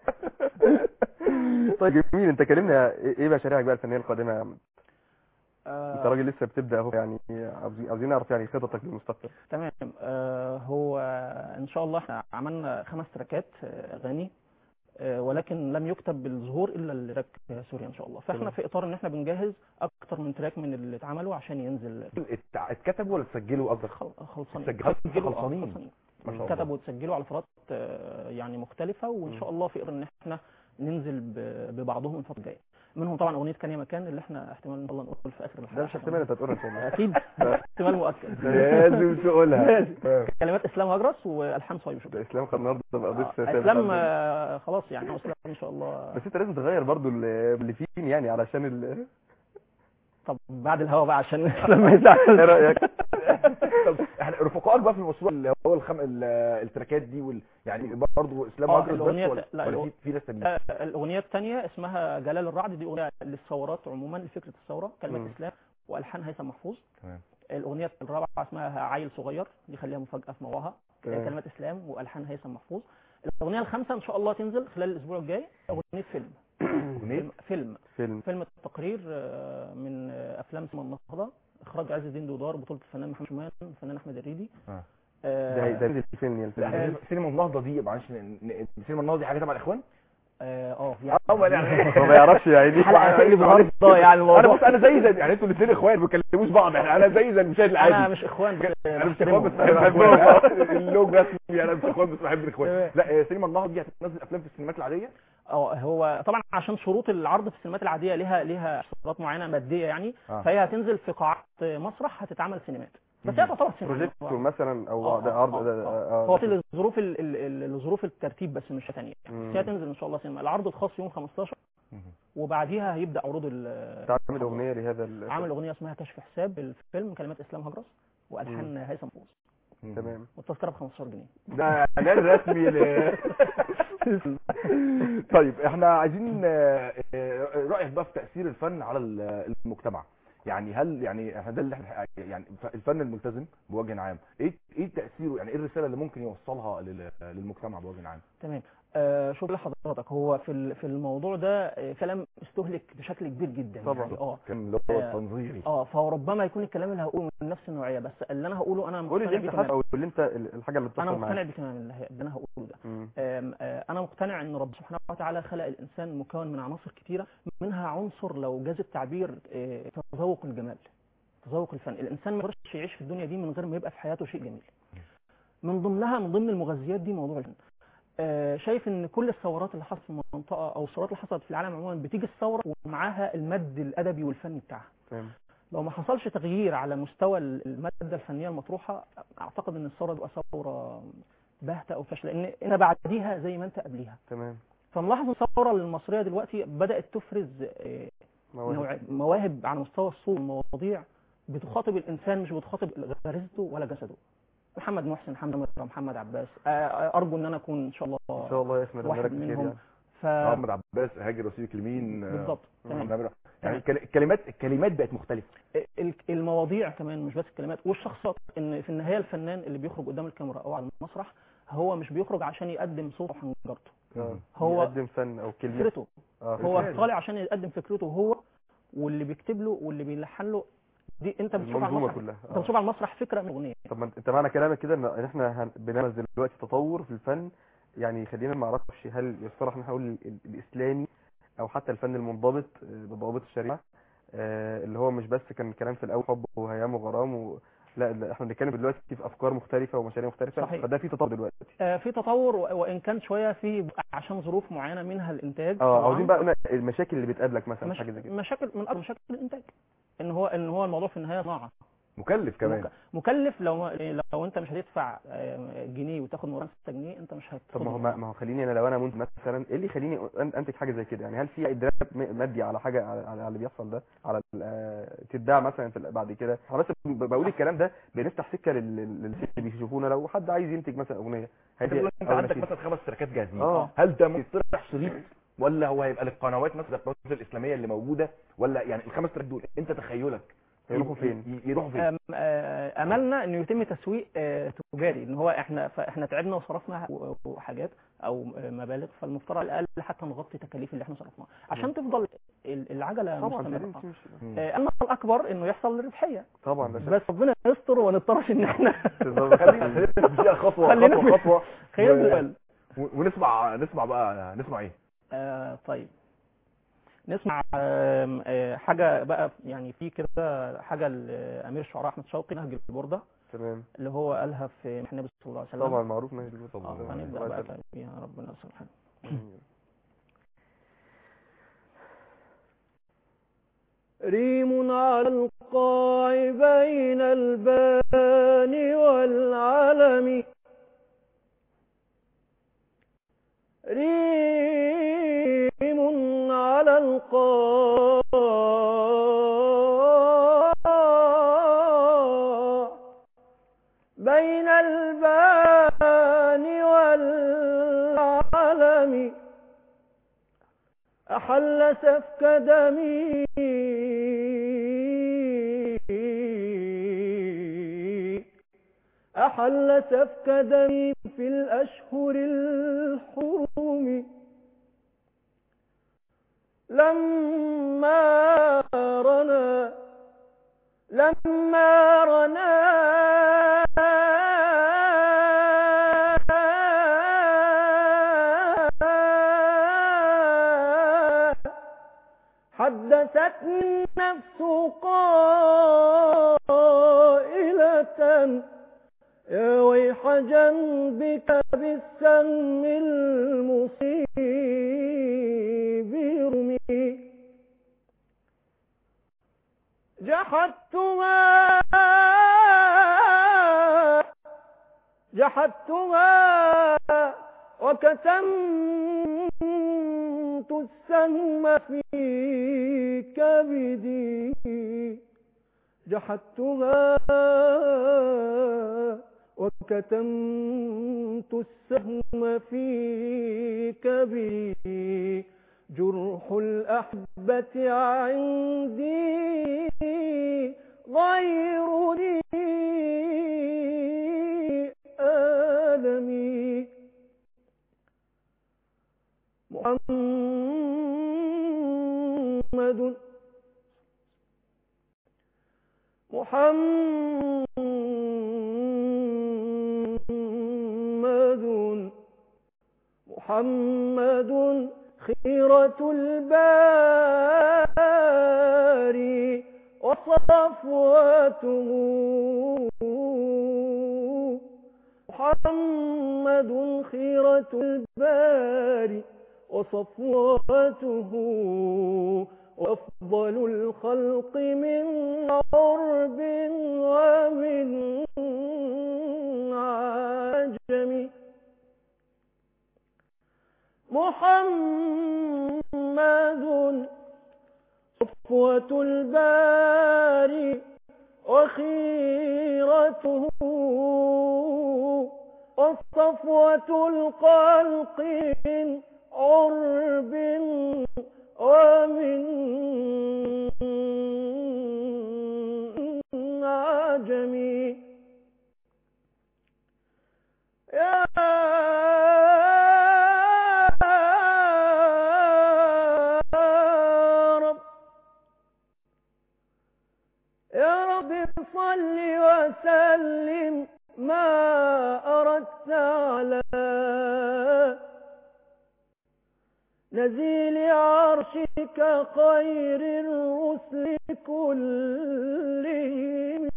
طيب جميل انت كلمنا ايه إيه مشاريعك بقى الفنيه القادمه يا عم آه، انت راجل لسه بتبدا اهو يعني عاوزين عاوزين نعرف يعني خططك للمستقبل تمام آه هو ان شاء الله احنا عملنا خمس تراكات آه، اغاني آه ولكن لم يكتب بالظهور الا التراك آه، سوريا ان شاء الله فاحنا تمام. في اطار ان احنا بنجهز اكتر من تراك من اللي اتعملوا عشان ينزل ات- اتكتبوا ولا اتسجلوا قصدك خل- خلصانين سجل- سجلوا، آه، خلصانين. خلصانين. ما شاء الله كتبوا وتسجلوا على فترات آه، يعني مختلفة وان شاء الله في ان احنا ننزل ب- ببعضهم الفترة الجاية منهم طبعا اغنيه كان يا مكان اللي احنا احتمال ان شاء الله نقول في اخر الحلقه ده مش احتمال انت هتقولها ان شاء الله اكيد احتمال مؤكد لازم تقولها لازم. آه. كلمات اسلام هجرس والحان صايب ده شكرا اسلام خد النهارده بقى ضيف سياسي اسلام آه، خلاص يعني هو اسلام ان شاء الله بس انت لازم تغير برضو ال- اللي فيه يعني علشان ال... طب بعد الهوا بقى عشان اسلام ما يزعلش ايه رايك طب احنا رفقائك بقى في المشروع اللي هو الخم... ال- التراكات دي وال... يعني برضه اسلام آه، مجرد بس الأغنية- ولا, لا، ولا الأغ- في في ناس تانيين آه، الاغنيه الثانيه اسمها جلال الرعد دي اغنيه للثورات عموما لفكره الثوره مم. كلمات اسلام والحان هيثم محفوظ تمام. الاغنيه الرابعه اسمها عيل صغير دي خليها مفاجاه في موضوعها تمام. كلمات اسلام والحان هيثم محفوظ الاغنيه الخامسه ان شاء الله تنزل خلال الاسبوع الجاي اغنيه فيلم اغنيه فيلم فيلم, فيلم فيلم التقرير آه، من آه، افلام سينما النهضه اخراج عز الدين دودار بطوله الفنان محمد شومان الفنان احمد الريدي آه. آه، ده ده نزل فين يعني الفيلم يعني سينما النهضه دي معلش ن- ن- سينما النهضه دي حاجه تبع الاخوان اه آه، يعني اه يعني هو ما يعرفش يعني حلقه تقلب النهارده يعني انا الموضوع بص انا زي زي يعني انتوا الاثنين اخوان ما بيكلموش بعض يعني انا زي زي المشاهد العادي انا مش اخوان بس انا مش اخوان بس بحترمهم. بحبهم اللوج رسمي انا مش اخوان بس بحب الاخوان تمام. لا آه، سينما النهضه دي هتنزل افلام في السينمات العاديه اه هو طبعا عشان شروط العرض في السينمات العاديه ليها ليها شروط معينه ماديه يعني آه. فهي هتنزل في قاعات مسرح هتتعمل سينمات بس هي تعتبر سينما بروجيكتور مثلا او آه، ده آه، عرض آه، ده آه. آه، هو في لظروف ال- ال- ال- لظروف الترتيب بس مش ثانيه مم. بس هي هتنزل ان شاء الله سينما العرض الخاص يوم 15 وبعديها هيبدا عروض ال- تعمل اغنيه لهذا ال- عامل اغنيه اسمها كشف حساب الفيلم كلمات اسلام هجرس والحان هيثم محفوظ تمام والتذكره ب 15 جنيه ده اعلان رسمي ل طيب احنا عايزين آه، آه، رايك بقى في تاثير الفن على ال- المجتمع يعني هل يعني احنا ده اللي احنا يعني ف- الفن الملتزم بوجه عام ايه ايه تاثيره يعني ايه الرساله اللي ممكن يوصلها لل- للمجتمع بوجه عام تمام آه شوف لحضرتك هو في ال- في الموضوع ده آه، كلام استهلك بشكل كبير جدا طبعا. يعني اه كان اللي هو آه، التنظيري اه فربما يكون الكلام اللي هقوله من نفس النوعيه بس اللي انا هقوله انا قول مقتنع اللي بيه انت حاسس تماما او اللي انت الحاجه اللي انا بتحصل مقتنع معاك بيه تماما اللي هي- اللي انا هقوله ده مم. آم، آه، انا مقتنع ان رب سبحانه وتعالى خلق الانسان مكون من عناصر كتيره منها عنصر لو جاز التعبير آه، تذوق الجمال تذوق الفن الانسان ما يقدرش يعيش في الدنيا دي من غير ما يبقى في حياته شيء جميل من ضمنها من ضمن المغذيات دي موضوع الفن آه، شايف ان كل الثورات اللي حصلت في المنطقه او الثورات اللي حصلت في العالم عموما بتيجي الثوره ومعاها المد الادبي والفني بتاعها تمام لو ما حصلش تغيير على مستوى الماده الفنيه المطروحه اعتقد ان الثوره تبقى ثوره باهته او فاشله لان انت بعديها زي ما انت قبليها تمام فنلاحظ ان الثوره المصريه دلوقتي بدات تفرز آه، مواهب. نوع- مواهب على مستوى الصوت والمواضيع بتخاطب الانسان مش بتخاطب غريزته ولا جسده محمد محسن محمد مطر محمد عباس آه، آه، ارجو ان انا اكون ان شاء الله ان شاء الله يسمع واحد دماغك كتير منهم يعني ف محمد عباس هاجر وسيلة اليمين آه، بالظبط تمام نمرة. يعني الكل- الكلمات الكلمات بقت مختلفه ال- المواضيع كمان مش بس الكلمات والشخصيات ان في النهايه الفنان اللي بيخرج قدام الكاميرا او على المسرح هو مش بيخرج عشان يقدم صوته وحنجرته آه. هو- يقدم فن او كلمه فكرته اه هو رسالة. طالع عشان يقدم فكرته هو واللي بيكتب له واللي بيلحن له دي انت بتشوف على المنظومه المسرح كلها انت آه. بتشوف على المسرح فكره من اغنيه طب ما انت- انت معنى كلامك كده ان إن احنا هن- بنلمس دلوقتي تطور في الفن يعني خلينا ما اعرفش هل يصطلح ان احنا نقول ال- ال- الاسلامي او حتى الفن المنضبط آه، بضوابط الشريعه آه، اللي هو مش بس كان كلام في الاول حب وهيام وغرام و... لا لا، احنا بنتكلم دلوقتي في افكار مختلفه ومشاريع مختلفه صحيح. فده في تطور دلوقتي آه، في تطور و- وان كان شويه في عشان ظروف معينه منها الانتاج اه طبعاً. عاوزين بقى قلنا المشاكل اللي بتقابلك مثلا مش... حاجه زي كده مشاكل من اكبر مشاكل الانتاج ان هو ان هو الموضوع في النهايه صناعه مكلف كمان مك- مكلف لو ما- لو انت مش هتدفع آه، جنيه وتاخد مرتب 5 جنيه انت مش هتاخد طب ما هو ما ما هو خليني انا لو انا منتج مثلا ايه اللي يخليني أن- انتج حاجه زي كده يعني هل في ادراك م- مادي على حاجه على, على اللي بيحصل ده على ال- آه، تتباع مثلا في ال- بعد كده انا بس ب- بقول الكلام ده بنفتح سكه لل- لل- للناس اللي بيشوفونا لو حد عايز ينتج مثلا اغنيه انت هيدي- بتقول انت أو عندك نشيد. مثلا خمس تراكات جاهزين اه هل ده ممكن يطرح شريط ولا هو هيبقى للقنوات مثلا القنوات الاسلاميه اللي موجوده ولا يعني الخمس تراك دول انت تخيلك هيروحوا فين؟ ي- يروحوا فين أم- آه، املنا انه يتم تسويق آه، تجاري ان هو احنا فاحنا تعبنا وصرفنا و- وحاجات او آه، مبالغ فالمفترض على الاقل حتى نغطي تكاليف اللي احنا صرفناها عشان تفضل ال- العجله طبعا مستمره لازم تمشي. آه، اما الاكبر انه يحصل الربحيه طبعا ده بس ربنا يستر وما نضطرش ان احنا بالظبط. خلينا خلينا نمشيها خطوه خلينا خطوه في- خطوه خلينا و- بالأول. و- ونسمع نسمع بقى نسمع ايه آه طيب نسمع آم، آه حاجه بقى يعني في كده حاجه لامير الشعراء احمد شوقي نهج البرده تمام اللي هو قالها في النبي صلى الله عليه وسلم طبعا معروف نهج البرد. اه طبعاً. فنبدا الله بقى يسلمك. فيها ربنا سبحانه ريم على القاع بين البان والعلم ريم على القاع بين البان والعلم أحل سفك دمي أحل سفك دمي في الأشهر الحرم لما رنا لما رنا حدثتني النفس قائلة يا ويح جنبك بالسم المصيب يرمي جحدتها جحدتها وكتمت السهم في كبدي جحدتها وكتمت السهم في كبدي جرح الأحبة عندي غير لي آلمي محمد محمد محمد خيرة الباري وصفوته محمد خيرة الباري وصفوته وأفضل الخلق من عرب ومن عجم محمد صفوة الباري وخيرته والصفوة الخلق من عرب ومن عجم يا رب يا رب صل وسلم ما أردت على نزيل عرشك خير الرسل كلهم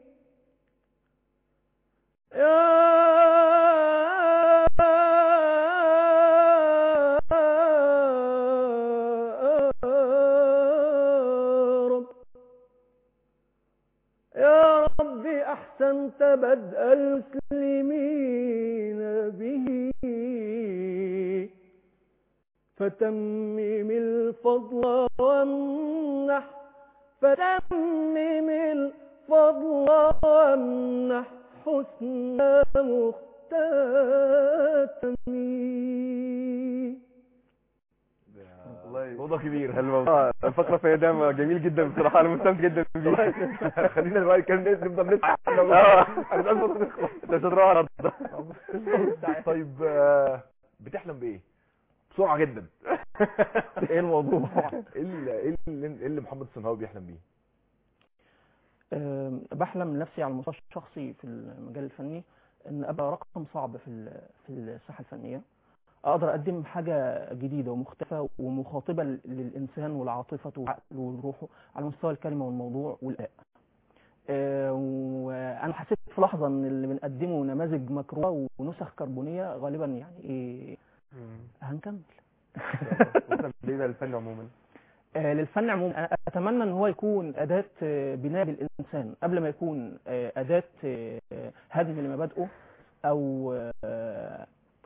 يا رب يا رب أحسنت بدء المسلمين به فتمم الفضل وامنح فتمم الفضل وامنح حسن مختتمي والله موضوع كبير الموضوع الفقرة في دام جميل جدا بصراحة أنا مستمتع جدا بيه خلينا دلوقتي كان نفضل نسمع آه. انا مش عايز نخلص انت مش هتروح النهارده طيب آه، بتحلم بايه بسرعه جدا ايه الموضوع ايه اللي ايه اللي إيه اللي محمد الصنهاوي بيحلم بيه أم، بحلم نفسي على المستوى الشخصي في المجال الفني ان ابقى رقم صعب في ال- في الساحه الفنيه اقدر اقدم حاجه جديده ومختلفه ومخاطبه للانسان ولعاطفته وعقله وروحه على مستوى الكلمه والموضوع والاداء أه، وانا حسيت في لحظه ان اللي بنقدمه نماذج مكروهه ونسخ كربونيه غالبا يعني ايه هنكمل بالنسبة للفن عموما آه، للفن عموما أنا اتمنى ان هو يكون اداه آه، بناء الانسان قبل ما يكون آه، اداه آه، هدم لمبادئه او آه،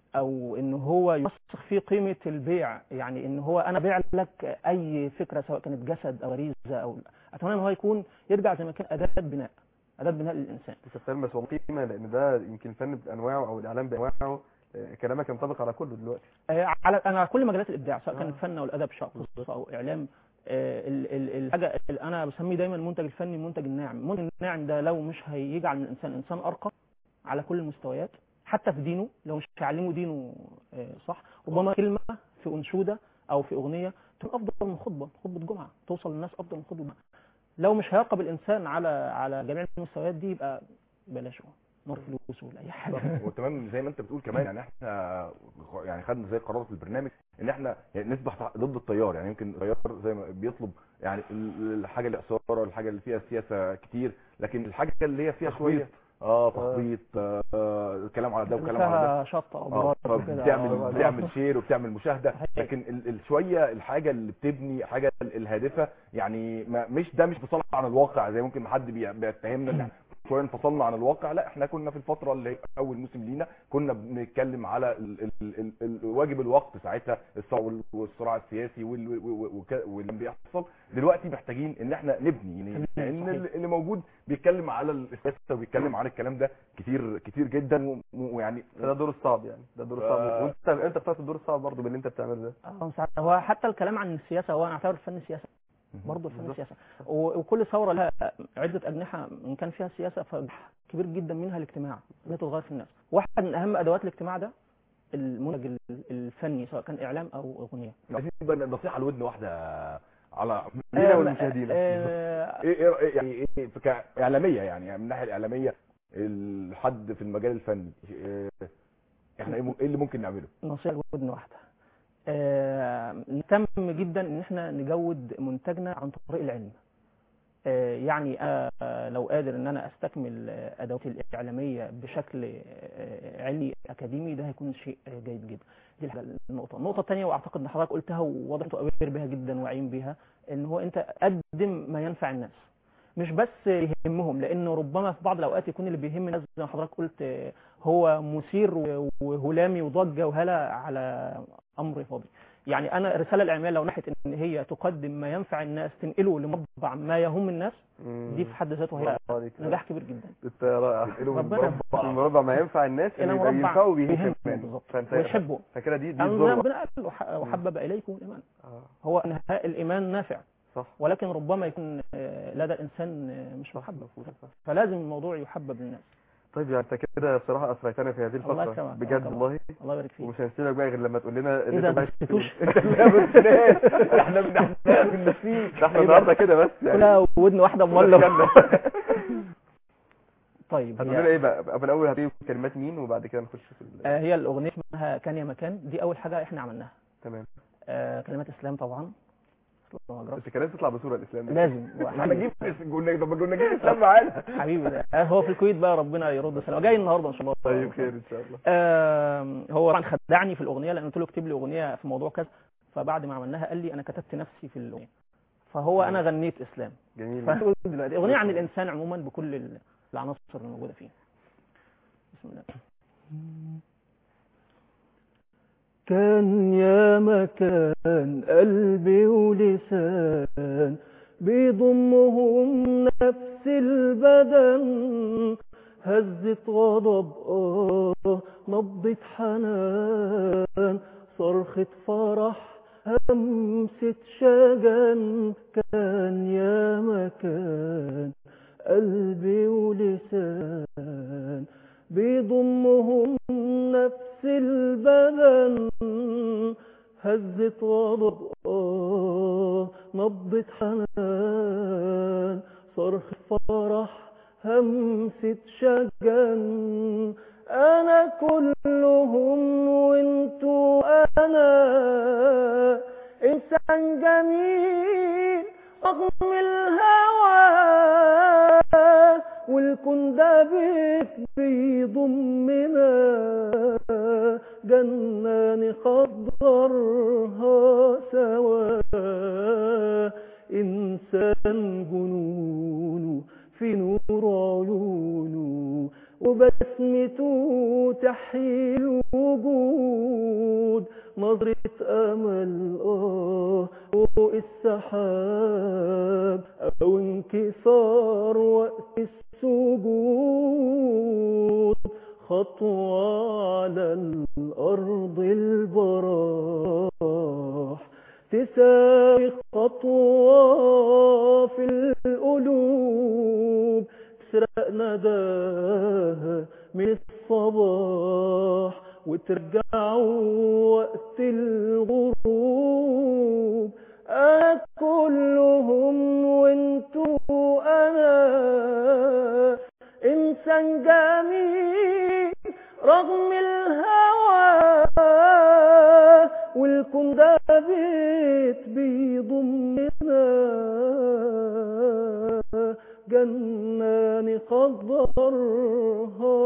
او ان هو يرسخ فيه قيمه البيع يعني ان هو انا بيع لك اي فكره سواء كانت جسد او غريزه او اتمنى ان هو يكون يرجع زي ما كان اداه بناء اداه بناء للانسان تلمس قيمه لان ده يمكن الفن بانواعه او الاعلام بانواعه آه، كلامك ينطبق على كله دلوقتي آه، على انا على كل مجالات الابداع سواء كان آه. الفن او الادب شق قصه او اعلام آه، ال- ال- الحاجه اللي انا بسميه دايما المنتج الفني المنتج الناعم المنتج الناعم ده لو مش هيجعل من الانسان انسان ارقى على كل المستويات حتى في دينه لو مش هيعلمه دينه آه، صح ربما كلمه في انشوده او في اغنيه تكون افضل من خطبه خطبه جمعه توصل للناس افضل من خطبه جمعه لو مش هيرقب الانسان على على جميع المستويات دي يبقى بلاش نار فلوس ولا اي حاجه وتمام زي ما انت بتقول كمان يعني احنا يعني خدنا زي قرار في البرنامج ان احنا يعني نسبح ضد التيار يعني يمكن التيار زي ما بيطلب يعني ال- الحاجه اللي اثاره الحاجه اللي فيها سياسه كتير لكن الحاجه اللي هي فيها شويه اه تخبيط آه آه، الكلام على ده وكلام على ده فيها شطه او اه ضرب وكده. بتعمل آه. بتعمل شير وبتعمل مشاهده صحيح. لكن ال- ال- شويه الحاجه اللي بتبني حاجه ال- الهادفه يعني ما مش ده مش بيصلح عن الواقع زي ممكن حد بي- بيتهمنا ان احنا شويه انفصلنا عن الواقع لا احنا كنا في الفتره اللي هي اول موسم لينا كنا بنتكلم على ال ال ال ال واجب الوقت ساعتها الصراع وال- والصراع السياسي وال- وال- وال- وك- واللي بيحصل دلوقتي محتاجين ان احنا نبني يعني لان صحيح. اللي اللي موجود بيتكلم على السياسه وبيتكلم عن الكلام ده كتير كتير جدا و- ويعني فده الدور الصعب يعني ده الدور الصعب آه. وانت انت اخترت الدور الصعب برضه باللي انت بتعمله ده اه ساعات- هو حتى الكلام عن السياسه هو انا اعتبر الفن سياسه برضه الفن بالظبط. سياسه و- وكل ثوره لها عده اجنحه ان كان فيها سياسه فكبير جدا منها الاجتماع لا تتغير في الناس واحد من اهم ادوات الاجتماع ده المنتج ال- الفني سواء كان اعلام او اغنيه عايزين يبقى نصيحه لودن واحده على لينا آه، وللمشاهدين. آه، ايه ايه إيه يعني ايه في كاعلاميه يعني, يعني من الناحيه الاعلاميه الحد في المجال الفني إيه احنا ايه م- إيه اللي ممكن نعمله نصيحه ودن واحده آه، نهتم جدا ان احنا نجود منتجنا عن طريق العلم آه، يعني أنا آه، لو قادر ان انا استكمل آه، ادواتي الاعلاميه بشكل آه، علمي اكاديمي ده هيكون شيء آه، جيد جدا دي الحاجه النقطه النقطه الثانيه واعتقد ان حضرتك قلتها وواضح تؤثر بها جدا واعين بها ان هو انت قدم ما ينفع الناس مش بس يهمهم لانه ربما في بعض الاوقات يكون اللي بيهم الناس زي ما حضرتك قلت آه، هو مثير و- وهلامي وضجه وهلا على امر فاضي يعني انا الرساله الاعلاميه لو ناحيه ان هي تقدم ما ينفع الناس تنقله لمطبع ما يهم الناس دي في حد ذاته هي برافو عليك. نجاح كبير جدا انت رائع ربنا المربع ما ينفع الناس إن اللي يبقى المربع ينفعوا بيهم بيهم كمان بالظبط. فانت ويحبوا فكده دي دي أنا زي ما الذروه ربنا قال وح- وحبب اليكم الايمان آه، هو انهاء الايمان نافع صح ولكن ربما يكون آه، لدى الانسان آه، مش محبب فلازم الموضوع يحبب للناس طيب يعني انت كده بصراحه اسريتنا في هذه الله الفقره يكرمك، الله بجد يكرمك. والله الله يبارك فيك ومش هنسيبك بقى غير لما تقول لنا اللي اذا انت ما عايز نسيتوش انت اللي ما بنسناش احنا بن- احنا بنسيك ده احنا النهارده كده بس يعني كلها ودن واحده مولع طيب هتقول هي لنا ايه بقى بقى في الاول هتجيب كلمات مين وبعد كده نخش في ال- آه، هي الاغنيه اسمها كان يا مكان دي اول حاجه احنا عملناها تمام آه، كلمات اسلام طبعا الله أكبر. بس كلام تطلع بصوره الاسلام دي. لازم احنا نجيب قلنا طب قلنا نجيب اسلام معانا حبيبي ده آه، هو في الكويت بقى ربنا يرد سلام جاي النهارده ان شاء الله طيب خير ان شاء الله آه، هو طبعا خدعني في الاغنيه لان قلت له اكتب لي اغنيه في موضوع كذا فبعد ما عملناها قال لي انا كتبت نفسي في الاغنيه فهو انا غنيت اسلام جميل فهقول دلوقتي اغنيه عن الانسان عموما بكل ال- العناصر اللي موجوده فيه بسم الله كان يا مكان قلبي ولسان بيضمهم نفس البدن هزة غضب آه نبضة حنان صرخة فرح همسة شجن كان يا مكان قلبي ولسان بيضمهم نفس البدن هزة غضب آه نبضة حنان صرخ فرح همسة شجن أنا كلهم وانتو أنا إنسان جميل رغم الهوى والكون ده بيت بيضمنا جنة نخضرها سوا تحيي الوجود نظرة أمل آه فوق السحاب أو انكسار وقت السجود خطوة على الأرض البراح تساوي خطوة في القلوب تسرق نداها من الصباح وترجعوا وقت الغروب أنا كلهم وانتوا أنا إنسان جميل رغم الهوى والكون ده بيت بيضمنا جنة نقدرها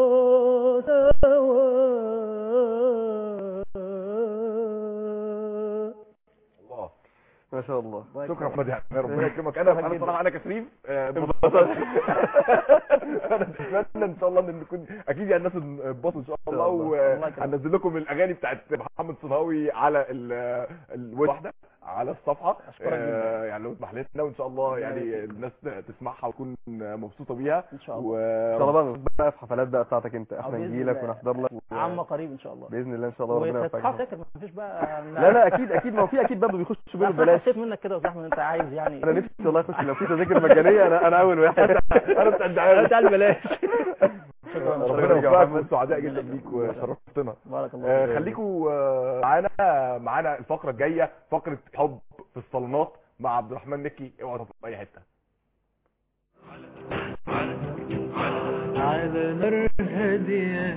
سوا الله ما شاء الله شكرا محمد يعني ربنا يكرمك انا انا صراحه انا كشريف آه، انبسطت. انا اتمنى ان شاء الله ان نكون اكيد يعني الناس انبسطوا ان شاء الله الله يكرمك. وهنزل لكم الاغاني بتاعت محمد صنهاوي على ال- الوحده على الصفحه أشكرك آه، يعني لو اسمح لنا وان شاء الله يعني الناس تسمعها وتكون مبسوطه بيها ان شاء الله ان شاء الله بقى بقى في حفلات بقى بتاعتك انت احنا بإذن نجي لك الله. ونحضر لك و- عامة قريب ان شاء الله باذن الله ان شاء الله ربنا وتتحط يوفقك سكر ما فيش بقى لا لا اكيد اكيد ما هو في اكيد برضه بيخشوا لا، بينه أصل أنا ببلاش حسيت منك كده يا زحمه ان انت عايز يعني انا نفسي والله اخش لو في تذاكر مجانيه انا انا اول واحد انا بتاع الدعايه بتاع البلاش ربنا ربنا يوفقك يوفقك. وسعداء جدا بيك وشرفتنا بارك الله آه، فيك. خليكوا آه، معانا معانا الفقره الجايه فقره حب في الصالونات مع عبد الرحمن مكي اوعى تروحوا في اي حته على نار هادية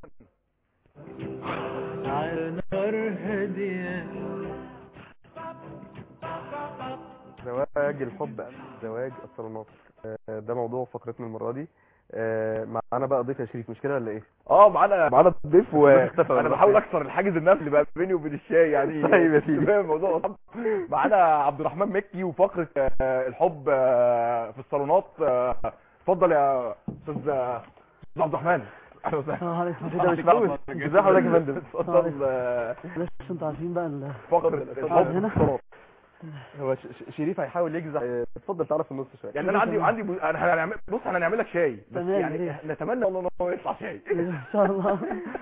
على نار هادية زواج الحب أم زواج الصالونات آه، ده موضوع فقرتنا المرة دي آه، معانا بقى ضيف يا شريف مش كده ولا ايه؟ اه معانا معانا ضيف اختفى وانا ولا بحاول إيه؟ اكسر الحاجز النفسي اللي بقى بيني وبين الشاي يعني طيب يا سيدي. فاهم الموضوع صعب معانا عبد الرحمن مكي وفقره آه، الحب آه، في الصالونات آه، اتفضل يا استاذ آه، أستاذ عبد الرحمن اهلا وسهلا السلام عليكم ده مش معقول ازاي حضرتك يا فندم؟ اتفضل آه، معلش انتوا عارفين بقى ال- فقره اقعد الحب هنا هو ش- ش- شريف هيحاول يجزع آه، اتفضل تعرف في النص شويه يعني انا عندي عندي بو- انا هنعمل بص احنا هنعمل لك شاي بس تمام، يعني إيه. نتمنى والله ان هو يطلع شاي ان شاء الله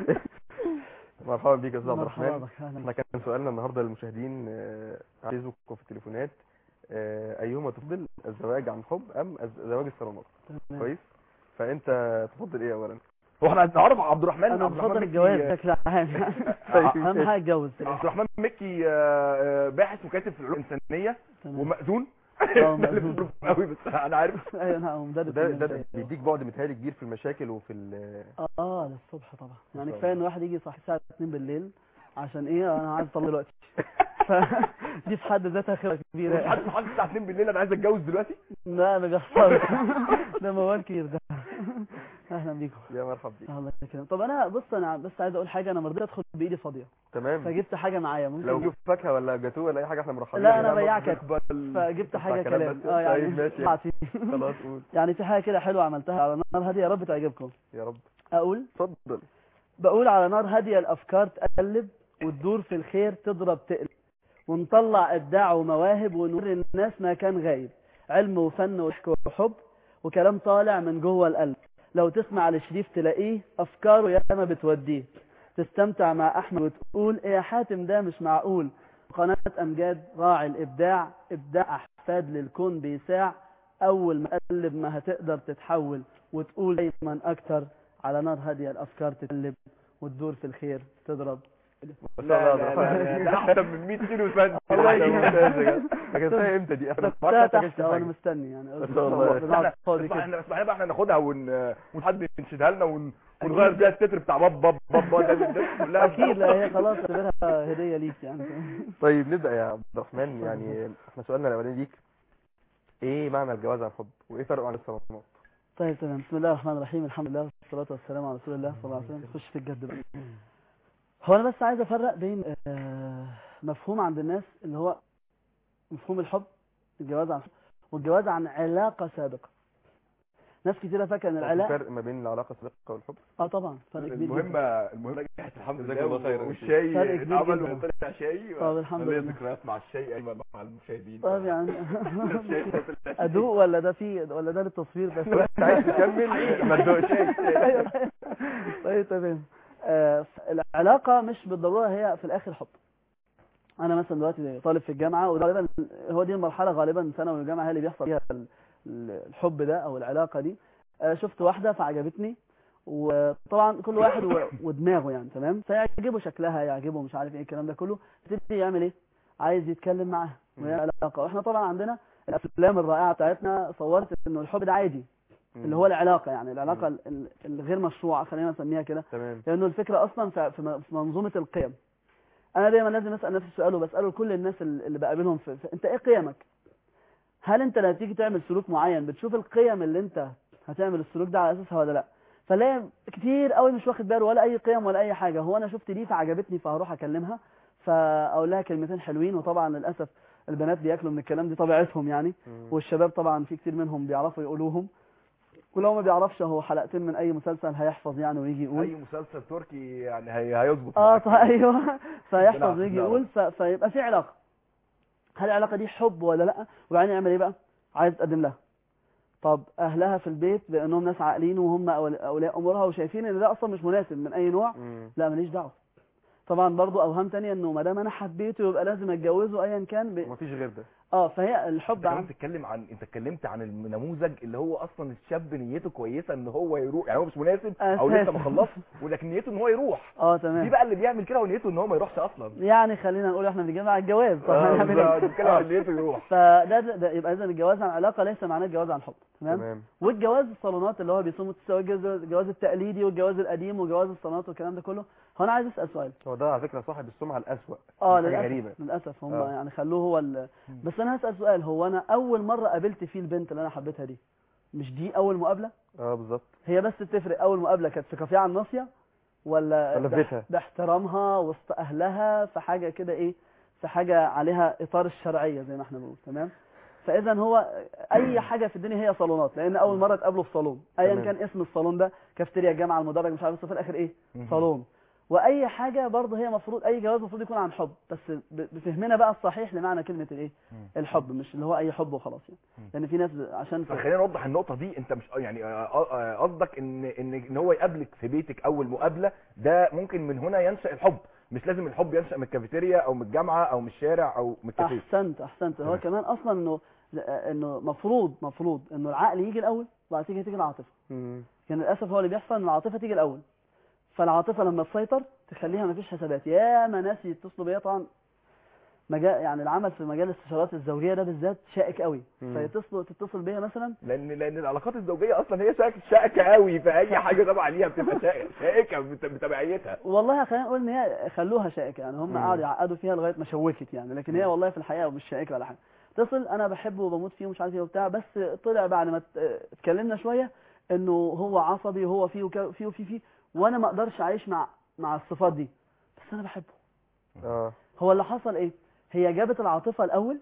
مرحبا بيك يا استاذ عبد مرحبا الرحمن بك اهلا احنا كان سؤالنا النهارده للمشاهدين آه، على فيسبوك وفي التليفونات آه، ايهما تفضل الزواج عن حب ام الز- زواج الصالونات تمام. كويس فانت تفضل ايه اولا هو احنا نعرف عبد الرحمن انا عبد الرحمن بفضل مكي، الجواز آه، بشكل عام طيب. اهم حاجه اتجوز عبد الرحمن مكي آه، آه، باحث وكاتب في العلوم الانسانيه تمام. ومأذون اه، ده اللي مأذون. بيضرب قوي بس انا عارف ايوه انا مدرس ده في ده المدرسة. بيديك بعد متهيألي كبير في المشاكل وفي ال اه للصبح طبعا يعني شاء كفايه الله. ان واحد يجي صح الساعه 2 بالليل عشان ايه انا عايز اطلع دلوقتي فدي في حد ذاتها خبره مش كبيره حد لحد الساعه 2 بالليل انا عايز اتجوز دلوقتي لا ما بيحصلش ده موال كتير ده اهلا بيكم يا مرحبا بيك الله يكرمك طب انا بص انا بس عايز اقول حاجه انا ما رضيتش ادخل بايدي فاضيه تمام فجبت حاجه معايا ممكن لو جبت فاكهه ولا جاتوه ولا اي حاجه احنا مرحبين لا انا بيها. بياعك بقبل- فجبت حاجه كلام كلام بس. اه يعني طيب ماشي. بعتي. خلاص قول يعني في حاجه كده حلوه عملتها على نار هاديه يا رب تعجبكم يا رب اقول اتفضل بقول على نار هاديه الافكار تقلب وتدور في الخير تضرب تقلب ونطلع ابداع ومواهب ونوري الناس ما كان غايب علم وفن وضحك وحب وكلام طالع من جوه القلب لو تسمع لشريف تلاقيه افكاره ياما بتوديه تستمتع مع احمد وتقول ايه يا حاتم ده مش معقول قناة امجاد راعي الابداع ابداع احفاد للكون بيساع اول ما قلب ما هتقدر تتحول وتقول دايما اكتر على نار هادية الافكار تقلب وتدور في الخير تضرب لا لا لا لا، ده احسن من 100 كيلو سنت الله حاجة يكرمك. ممتازة يا جدع. جبتها امتى دي احنا ده تحت وانا مستني يعني ما شاء الله. بنقعد فاضي احنا كده احنا بقى احنا ناخدها ون ونحد ينشدها لنا ون... ونغير فيها التتر بتاع باب باب باب باب ده الناس كلها اكيد لا هي خلاص اعتبرها هدية ليك يعني طيب نبدا يا عبد الرحمن يعني احنا سؤالنا الاولاني ليك ايه معنى الجواز عن حب وايه فرقه عن الصالونات طيب تمام بسم الله الرحمن الرحيم الحمد لله والصلاة والسلام على رسول الله صلى الله عليه وسلم نخش في الجد بقى هو انا بس عايز افرق بين آه، مفهوم عند الناس اللي هو مفهوم الحب الجواز عن والجواز عن علاقة سابقة ناس كتيرة فاكرة ان في العلاقة فرق ما بين العلاقه السابقه والحب اه طبعا فرق كبير جدا المهمة المهمة نجحت الحمد جزاك لله الله خير. والشاي فرق كبير اتعمل جدا. وطلع شاي طب الحمد ليا لله. ذكريات مع الشاي ايمن مع المشاهدين طب يعني الشاي طلع شاي. ادوق ولا ده في ولا ده للتصوير بس انت عايز تكمل ما تدوقش أيوة. طيب تمام آه، العلاقة مش بالضرورة هي في الآخر حب أنا مثلا دلوقتي طالب في الجامعة وده غالبا هو دي المرحلة غالبا ثانوي والجامعة هي اللي بيحصل فيها ال- ال- الحب ده أو العلاقة دي آه، شفت واحدة فعجبتني وطبعا كل واحد و- ودماغه يعني تمام فيعجبه شكلها يعجبه مش عارف ايه الكلام ده كله يبتدي يعمل ايه عايز يتكلم معاها وهي علاقة واحنا طبعا عندنا الافلام الرائعة بتاعتنا صورت انه الحب ده عادي اللي هو العلاقة يعني العلاقة ال- ال- الغير مشروعة خلينا نسميها كده تمام لأنه الفكرة أصلا في في م- في منظومة القيم أنا دايما لازم أسأل نفسي السؤال وبسأله لكل الناس ال- اللي بقابلهم في, في أنت إيه قيمك؟ هل أنت لما تيجي تعمل سلوك معين بتشوف القيم اللي أنت هتعمل السلوك ده على أساسها ولا لأ؟ فلاقي كتير قوي مش واخد باله ولا أي قيم ولا أي حاجة هو أنا شفت دي فعجبتني فهروح أكلمها فأقول لها كلمتين حلوين وطبعا للأسف البنات بياكلوا من الكلام دي طبيعتهم يعني مم. والشباب طبعا في كتير منهم بيعرفوا يقولوهم ولو ما بيعرفش هو حلقتين من اي مسلسل هيحفظ يعني ويجي يقول اي مسلسل تركي يعني هي هيظبط اه معاك. طيب ايوه فيحفظ بنعرف ويجي نعرف. يقول ف... فيبقى في علاقه هل العلاقه دي حب ولا لا وبعدين يعمل ايه بقى عايز تقدم لها طب اهلها في البيت بانهم ناس عاقلين وهم أول- اولياء امورها وشايفين ان ده اصلا مش مناسب من اي نوع مم. لا ماليش دعوه طبعا برضو اوهام تانية انه ما دام انا حبيته يبقى لازم اتجوزه ايا كان ب... مفيش غير ده اه فهي انت الحب كمان عن بتتكلم عن انت اتكلمت عن النموذج اللي هو اصلا الشاب نيته كويسه ان هو يروح يعني هو مش مناسب او لسه ما أساساً. خلصش ولكن نيته ان هو يروح اه دي تمام بقى اللي بيعمل كده ونيته ان هو ما يروحش اصلا يعني خلينا نقول احنا بنتكلم عن الجواز طب اه هنعمل بالظبط، ايه بنتكلم عن آه. نيته يروح فده ده, ده يبقى اذا الجواز عن علاقه ليس معناه الجواز عن حب تمام تمام والجواز الصالونات اللي هو بيصوموا سواء الجواز الجواز التقليدي والجواز القديم وجواز الصالونات والكلام ده كله هو انا عايز اسال سؤال هو ده على فكره صاحب السمعه الاسوأ اه دي حاجة للاسف غريبه للاسف هم آه. يعني خلوه هو ال... بس انا هسال سؤال هو انا اول مره قابلت فيه البنت اللي انا حبيتها دي مش دي اول مقابله اه بالظبط هي بس تفرق اول مقابله كانت في كافيه على الناصيه ولا ولا في باح- بيتها؟ باحترامها وسط اهلها في حاجه كده ايه في حاجه عليها اطار الشرعيه زي ما احنا بنقول تمام فاذا هو اي حاجه في الدنيا هي صالونات لان اول مره اتقابلوا في صالون ايا تمام. كان اسم الصالون ده كافتيريا الجامعه المدرج مش عارف بس في الاخر ايه مهم. صالون واي حاجه برضه هي مفروض اي جواز المفروض يكون عن حب بس ب- بفهمنا بقى الصحيح لمعنى كلمه الايه مم. الحب مش اللي هو اي حب وخلاص يعني مم. لان في ناس ب- عشان في فخلينا نوضح النقطة دي انت مش يعني آه، آه، قصدك ان ان ان هو يقابلك في بيتك اول مقابلة ده ممكن من هنا ينشأ الحب مش لازم الحب ينشأ من الكافيتيريا او من الجامعة او من الشارع او من الكافيه احسنت احسنت هو تمام. كمان اصلا انه انه مفروض مفروض انه العقل يجي الاول وبعد كده تيجي العاطفه مم. كان للاسف هو اللي بيحصل ان العاطفه تيجي الاول فالعاطفه لما تسيطر تخليها مفيش حسابات يا ما ناس يتصلوا بيا طبعا مجال يعني العمل في مجال الاستشارات الزوجيه ده بالذات شائك قوي مم. فيتصلوا تتصل بيا مثلا لان لان العلاقات الزوجية اصلا هي شائك- شائكة قوي فاي حاجة تبع ليها بتبقى شائكة شائكة بت- بتبعيتها والله خلينا نقول ان هي خلوها شائكه يعني هم مم. قعدوا يعقدوا فيها لغايه ما شوكت يعني لكن هي والله في الحقيقه مش شائكه ولا حاجه اتصل انا بحبه وبموت فيه ومش عارف ايه وبتاع بس طلع بعد ما ات- اتكلمنا شويه انه هو عصبي وهو فيه وكا- فيه وفيه فيه وانا ما اقدرش اعيش مع مع الصفات دي بس انا بحبه اه هو اللي حصل ايه هي جابت العاطفه الاول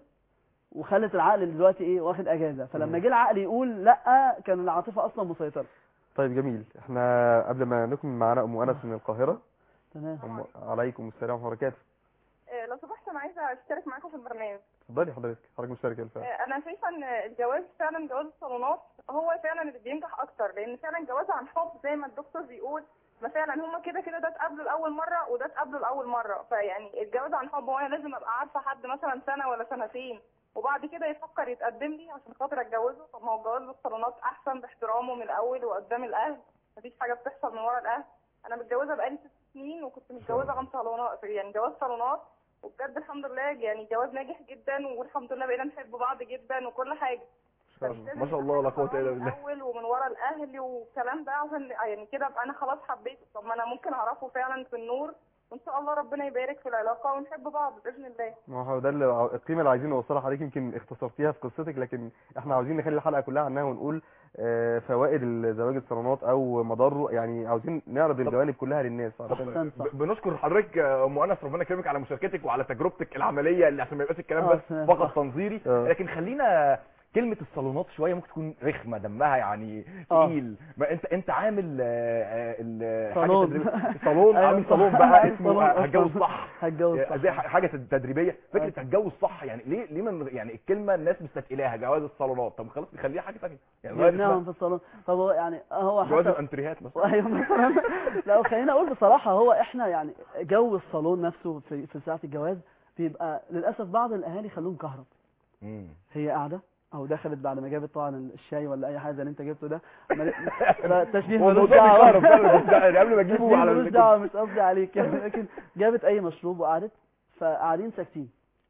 وخلت العقل اللي دلوقتي ايه واخد اجازه فلما مم. جه العقل يقول لا كان العاطفه اصلا مسيطره طيب جميل احنا قبل ما نكمل معانا ام انس من القاهره تمام أم... عليكم السلام ورحمه الله وبركاته آه، لو سمحت انا عايزه اشترك معاكم في البرنامج اتفضلي حضرتك حضرتك مشتركه آه، بالفعل انا شايفه ان الجواز فعلا جواز الصالونات هو فعلا اللي بينجح اكتر لان فعلا جواز عن حب زي ما الدكتور بيقول ما فعلا هما كده كده ده اتقابلوا لاول مره وده اتقابلوا لاول مره فيعني الجواز عن حب هو انا لازم ابقى عارفه حد مثلا سنه ولا سنتين وبعد كده يفكر يتقدم لي عشان خاطر اتجوزه طب ما هو جواز الصالونات احسن باحترامه من الاول وقدام الاهل مفيش حاجه بتحصل من ورا الاهل انا متجوزه بقالي ست سنين وكنت متجوزه عن صالونات يعني جواز صالونات وبجد الحمد لله يعني جواز ناجح جدا والحمد لله بقينا نحب بعض جدا وكل حاجه شاء الله. ما شاء الله لا قوة الا من بالله الاول ومن ورا الاهل والكلام ده عشان يعني كده ابقى انا خلاص حبيته طب ما انا ممكن اعرفه فعلا في النور وان شاء الله ربنا يبارك في العلاقه ونحب بعض باذن الله ما هو ده اللي ع- القيمه اللي عايزين نوصلها حضرتك يمكن اختصرتيها في قصتك لكن احنا عاوزين نخلي الحلقه كلها عنها ونقول آه، فوائد الزواج الصالونات او مضاره يعني عاوزين نعرض الجوانب كلها للناس عشان احسنت صح ب- بنشكر حضرتك يا ام انس ربنا يكرمك على مشاركتك وعلى تجربتك العمليه اللي عشان ما يبقاش الكلام آه، بس تمام، فقط صح. تنظيري آه. لكن خلينا كلمة الصالونات شوية ممكن تكون رخمة دمها يعني آه. تقيل ما انت انت عامل آه، آه، ال- حاجة صالون. تدريب- صالون أيوة، عامل صح. صالون بقى عامل اسمه صالون هتجوز أصلاً. صح هتجوز صح زي ح- حاجة تدريبية فكرة أيوة. هتجوز صح يعني ليه ليه من يعني الكلمة الناس مستثقلاها جواز الصالونات طب خلاص نخليها حاجة ثانية يعني غير جبناهم اسمها في الصالون طب هو يعني هو جواز حتى الانتريهات مثلا ايوه مثلا لا خلينا اقول بصراحه هو احنا يعني جو الصالون نفسه في في ساعه الجواز بيبقى للاسف بعض الاهالي خلوهم كهرب مم. هي قاعده او دخلت بعد ما جابت طبعا الشاي ولا اي حاجه اللي انت جبته ده مال- لا التشبيه هو ملوش الموضوع دعوه بيكهرب فعلا بس يعني قبل ما اجيبه التشبيه على ملوش ال- دعوه مش قصدي عليك يعني لكن جابت اي مشروب وقعدت فقاعدين ساكتين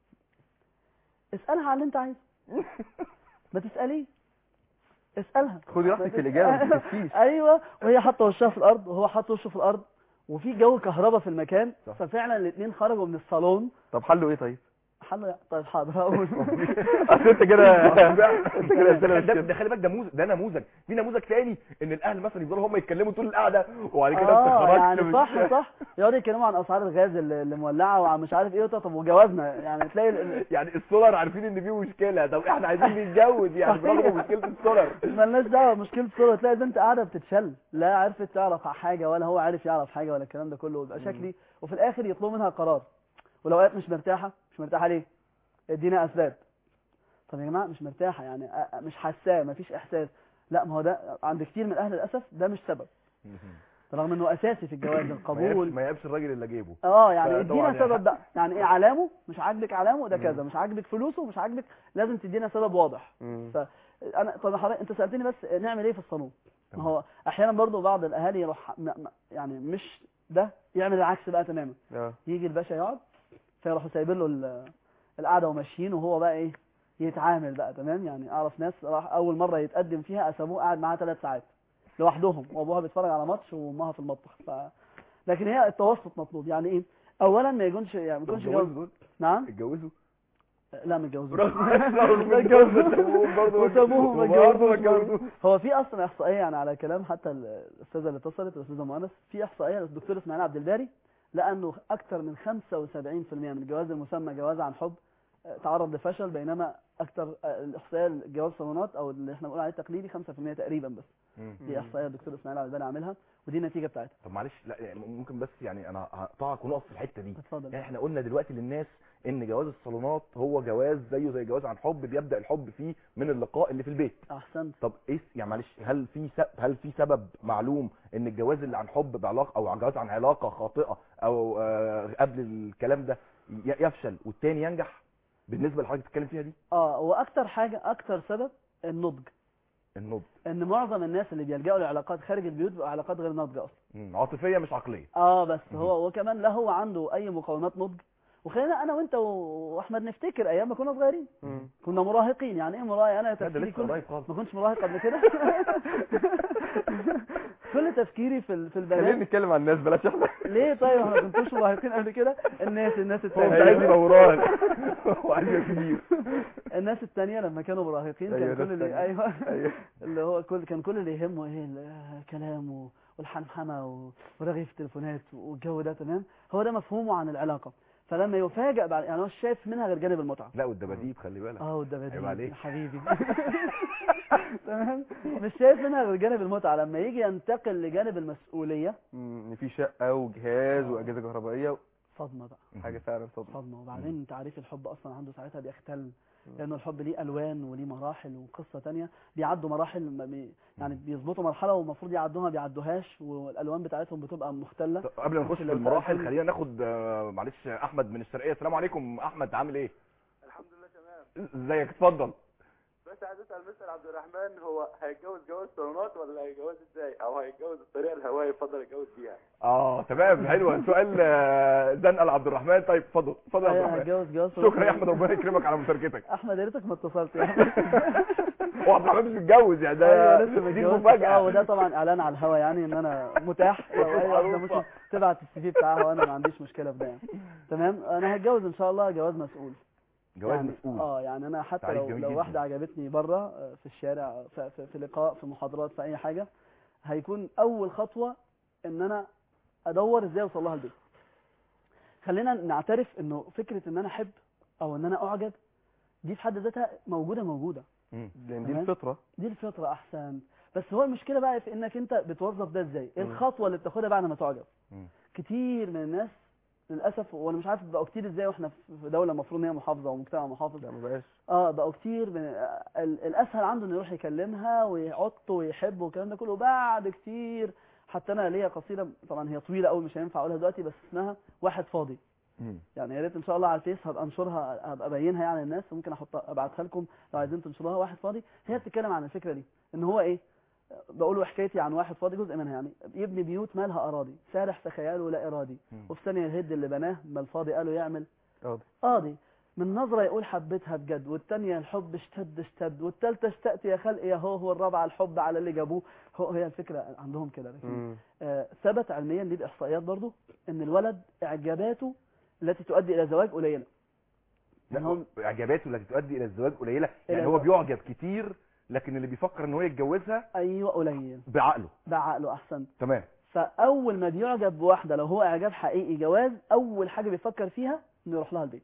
اسالها على اللي انت عايزه ما تساليه اسالها خدي راحتك في الاجابه ما تكفيش ايوه وهي حاطه وشها في الارض وهو حاطط وشه في الارض وفي جو كهرباء في المكان صح. ففعلا الاثنين خرجوا من الصالون طب حله ايه طيب حلو طيب حاضر هقول اصل انت كده انت كده ده, اسئله مش ده, كده ده خلي بالك ده نموذج ده نموذج في نموذج تاني ان الاهل مثلا يفضلوا هم يتكلموا طول القعده وبعد كده انت اه خرجت يعني من- صح صح يقعدوا يتكلموا عن اسعار الغاز اللي اللي مولعه وعن مش عارف ايه طب وجوازنا يعني تلاقي ال- يعني السولر عارفين ان في مشكله طب احنا عايزين نتجوز يعني صحيح. برغم مشكله السولر مالناش دعوه مشكله الصوره تلاقي بنت قاعده بتتشل لا عرفت تعرف حاجه ولا هو عارف يعرف حاجه ولا الكلام ده كله ويبقى شكلي وفي الاخر يطلبوا منها قرار ولو قالت مش مرتاحه مش مرتاحه ليه ادينا اسباب طب يا جماعه مش مرتاحه يعني أ- أ- مش حاساه مفيش احساس لا ما هو ده عند كتير من الاهل للاسف ده مش سبب رغم انه اساسي في الجواز ما القبول يقابش- ما يقابش الراجل اللي جايبه اه يعني فطبعاً ادينا يعني سبب حق- بقى يعني ايه علامه مش عاجبك علامه ده مم. كذا مش عاجبك فلوسه مش عاجبك لازم تدينا سبب واضح مم. انا طب حضرتك انت سالتني بس نعمل ايه في الصالون ما تمام. هو احيانا برضو بعض الاهالي يروح م- م- يعني مش ده يعمل العكس بقى تماما اه يجي الباشا يقعد فيروحوا سايبين له ال- القعده وماشيين وهو بقى ايه يتعامل بقى تمام يعني اعرف ناس راح اول مره يتقدم فيها اسابوه قاعد معاها ثلاث ساعات لوحدهم وابوها بيتفرج على ماتش وامها في المطبخ ف... لكن هي التوسط مطلوب يعني ايه اولا ما يكونش يعني ما يكونش اتجوزوا جواز دول نعم اتجوزوا لا ما اتجوزوش برغم- ما رغم إن اتجوزوش وسابوهم برضه ما وسابوهم ما وبرضه ما اتجوزوش اتجوزوش. هو في اصلا احصائيه يعني على كلام حتى ال- الاستاذه اللي اتصلت الاستاذه مؤنس في احصائيه للدكتور اسماعيل عبد الباري لقى انه اكثر من 75% من الجواز المسمى جواز عن حب آه، تعرض لفشل بينما اكثر آه، الاحصائيه الجواز صالونات او اللي احنا بنقول عليه تقليدي 5% تقريبا بس مم. دي احصائيه الدكتور اسماعيل عبد الباري عاملها ودي النتيجه بتاعتها طب معلش لا يعني ممكن بس يعني انا هقطعك ونقف في الحته دي اتفضل يعني احنا قلنا دلوقتي للناس ان جواز الصالونات هو جواز زيه زي جواز عن حب بيبدا الحب فيه من اللقاء اللي في البيت احسنت طب ايه س- يعني معلش هل في سبب هل في سبب معلوم ان الجواز اللي عن حب بعلاقه او عن جواز عن علاقه خاطئه او آه قبل الكلام ده ي- يفشل والتاني ينجح بالنسبه لحضرتك بتتكلم فيها دي اه واكثر حاجه اكثر سبب النضج النضج ان معظم الناس اللي بيلجأوا لعلاقات خارج البيوت بقى علاقات غير ناضجه اصلا مم، عاطفيه مش عقليه اه بس مهم. هو وكمان لا هو عنده اي مقومات نضج وخلينا انا وانت و- واحمد نفتكر ايام ما كنا صغيرين مم. كنا مراهقين يعني ايه مراهق انا لا ده تفكيري لسه كل قريب خالص ما كنتش مراهق قبل كده كل تفكيري في ال- في خلينا البنات نتكلم عن الناس بلاش احنا ليه طيب احنا ما كنتوش مراهقين قبل كده الناس الناس هو التانية مش عايز يبقى مراهق هو عايز يبقى كبير الناس التانية لما كانوا مراهقين أيوة، كان كل ناس اللي تانية. ايوه ايوه اللي هو كل كان كل اللي يهمه ايه الكلام و- والحمحمه و- ورغيف التليفونات والجو ده تمام هو ده مفهومه عن العلاقه فلما يفاجئ بعد يعني هو مش شايف منها غير جانب المتعه لا والدباديب خلي بالك اه والدباديب عيب عليك. يا حبيبي تمام مش شايف منها غير جانب المتعه لما يجي ينتقل لجانب المسؤوليه مم، ان في شقه وجهاز واجهزه كهربائيه صدمه بقى حاجه فعلا صدمه صدمه وبعدين تعريف الحب اصلا عنده ساعتها بيختل لانه الحب ليه الوان وليه مراحل وقصه تانية بيعدوا مراحل ما بي يعني بيظبطوا مرحله ومفروض يعدوها ما بيعدوهاش والالوان بتاعتهم بتبقى مختله طب قبل ما نخش في لو المراحل سألتني- خلينا ناخد آه، معلش احمد من الشرقيه السلام عليكم احمد عامل ايه الحمد لله تمام ازيك اتفضل بس عايز اسال مستر عبد الرحمن هو هيتجوز جواز صالونات ولا هيتجوز ازاي او هيتجوز الطريقه الهوائيه يفضل يتجوز فيها اه تمام حلو سؤال آه، زنقل عبد الرحمن طيب اتفضل اتفضل يا عبد أيوة، الرحمن هتجوز جواز شكرا يا احمد ربنا يكرمك على مشاركتك احمد يا ريتك ما اتصلت يا احمد هو عبد الرحمن مش متجوز يعني ده ايوه لسه دي متجوز اه المفاجاه وده طبعا اعلان على الهوا يعني ان انا متاح لو اي واحده ممكن تبعت السي في بتاعها وانا ما عنديش مشكله في ده يعني تمام انا هتجوز ان شاء الله جواز مسؤول جواز يعني مسؤول اه يعني انا حتى تعريف لو جميل لو جدا. واحده عجبتني بره آه، في الشارع في, في, في لقاء في محاضرات في اي حاجه هيكون اول خطوه ان انا ادور ازاي اوصل لها البيت خلينا نعترف انه فكره ان انا احب او ان انا اعجب دي في حد ذاتها موجوده موجوده مم. لان دي تمام. الفطره دي الفطره احسن بس هو المشكله بقى في انك انت بتوظف ده ازاي ايه مم. الخطوه اللي بتاخدها بعد ما تعجب مم. كتير من الناس للاسف وانا مش عارف بقوا كتير ازاي واحنا في دوله المفروض ان هي محافظه ومجتمع محافظ لا ما بقاش اه بقوا كتير من ال- الاسهل عنده انه يروح يكلمها ويعط ويحب والكلام ده كله بعد كتير حتى انا ليا قصيده طبعا هي طويله قوي مش هينفع اقولها دلوقتي بس اسمها واحد فاضي مم. يعني يا ريت ان شاء الله على الفيس هبقى انشرها هبقى ابينها يعني للناس ممكن احطها ابعتها لكم لو عايزين تنشروها واحد فاضي هي بتتكلم عن الفكره دي ان هو ايه بقول حكايتي عن واحد فاضي جزء منها يعني يبني بيوت مالها اراضي سارح في خياله لا ارادي مم. وفي ثانيه يهد اللي بناه ما الفاضي قالوا يعمل قاضي قاضي من نظرة يقول حبيتها بجد والتانية الحب اشتد اشتد والتالتة اشتقت يا خلق يا هو والرابعة الحب على اللي جابوه هو هي الفكرة عندهم كده لكن مم. آه ثبت علميا دي بإحصائيات برضو ان الولد اعجاباته التي تؤدي الى زواج قليلة لا إن هم- اعجاباته التي تؤدي الى الزواج قليله يعني إلى هو الزواج. بيعجب كتير لكن اللي بيفكر ان هو يتجوزها ايوه قليل بعقله ده عقله احسن تمام فاول ما بيعجب بواحدة لو هو اعجاب حقيقي جواز اول حاجة بيفكر فيها انه يروح لها البيت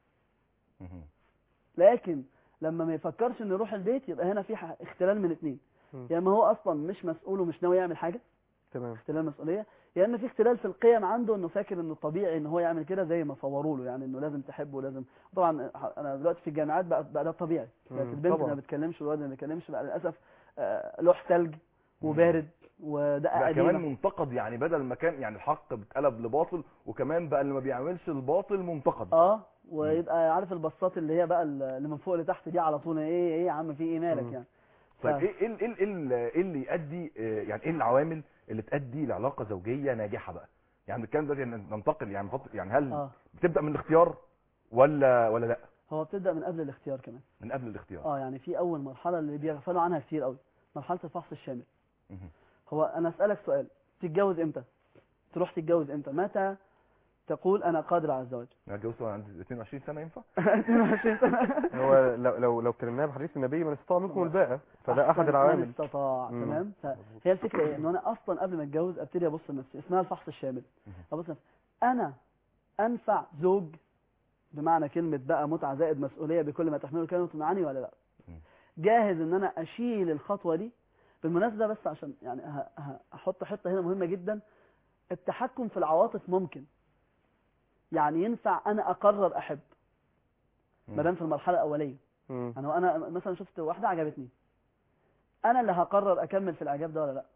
مهم. لكن لما ما يفكرش انه يروح البيت يبقى هنا في ح- اختلال من اتنين مم. يا اما هو اصلا مش مسؤول ومش ناوي يعمل حاجة تمام اختلال مسؤوليه يا اما في اختلال في القيم عنده انه فاكر انه طبيعي ان هو يعمل كده زي ما صوروا له يعني انه لازم تحبه ولازم طبعا انا دلوقتي في الجامعات بقى, بقى ده طبيعي بقت مم، البنت طبعا. ما بتكلمش والولد ما بيتكلمش بقى للاسف آه، لوح ثلج وبارد ودقق بقى كمان قديمه منتقد يعني بدل ما كان يعني الحق بيتقلب لباطل وكمان بقى اللي ما بيعملش الباطل منتقد اه ويبقى عارف البساط اللي هي بقى اللي من فوق لتحت دي على طول ايه ايه يا عم في ايه مالك مم. يعني طيب ف- ايه ايه ايه ايه ال- ايه اللي يؤدي آه، يعني ايه العوامل اللي تؤدي لعلاقه زوجيه ناجحه بقى يعني بنتكلم دلوقتي إن ننتقل يعني نحط يعني هل اه بتبدا من الاختيار ولا ولا لا هو بتبدا من قبل الاختيار كمان من قبل الاختيار اه يعني في اول مرحله اللي بيغفلوا عنها كتير قوي مرحله الفحص الشامل مهم. هو انا اسالك سؤال تتجوز امتى تروح تتجوز امتى متى تقول انا قادر على الزواج انا اتجوزت وانا عندي 22 سنه ينفع 22 سنه هو لو لو لو اتكلمناها بحديث النبي من استطاع منكم الباءة فده احد أحسن من العوامل استطاع مم. تمام فهي الفكره ايه ان انا اصلا قبل ما اتجوز ابتدي ابص لنفسي اسمها الفحص الشامل ابص لنفسي انا انفع زوج بمعنى كلمه بقى متعه زائد مسؤوليه بكل ما تحمله كلمه معاني ولا لا جاهز ان انا اشيل الخطوه دي بالمناسبه بس عشان يعني ه- ه- هحط حته هنا مهمه جدا التحكم في العواطف ممكن يعني ينفع انا اقرر احب ما دام في المرحله الاوليه مم. انا انا مثلا شفت واحده عجبتني انا اللي هقرر اكمل في الاعجاب ده ولا لا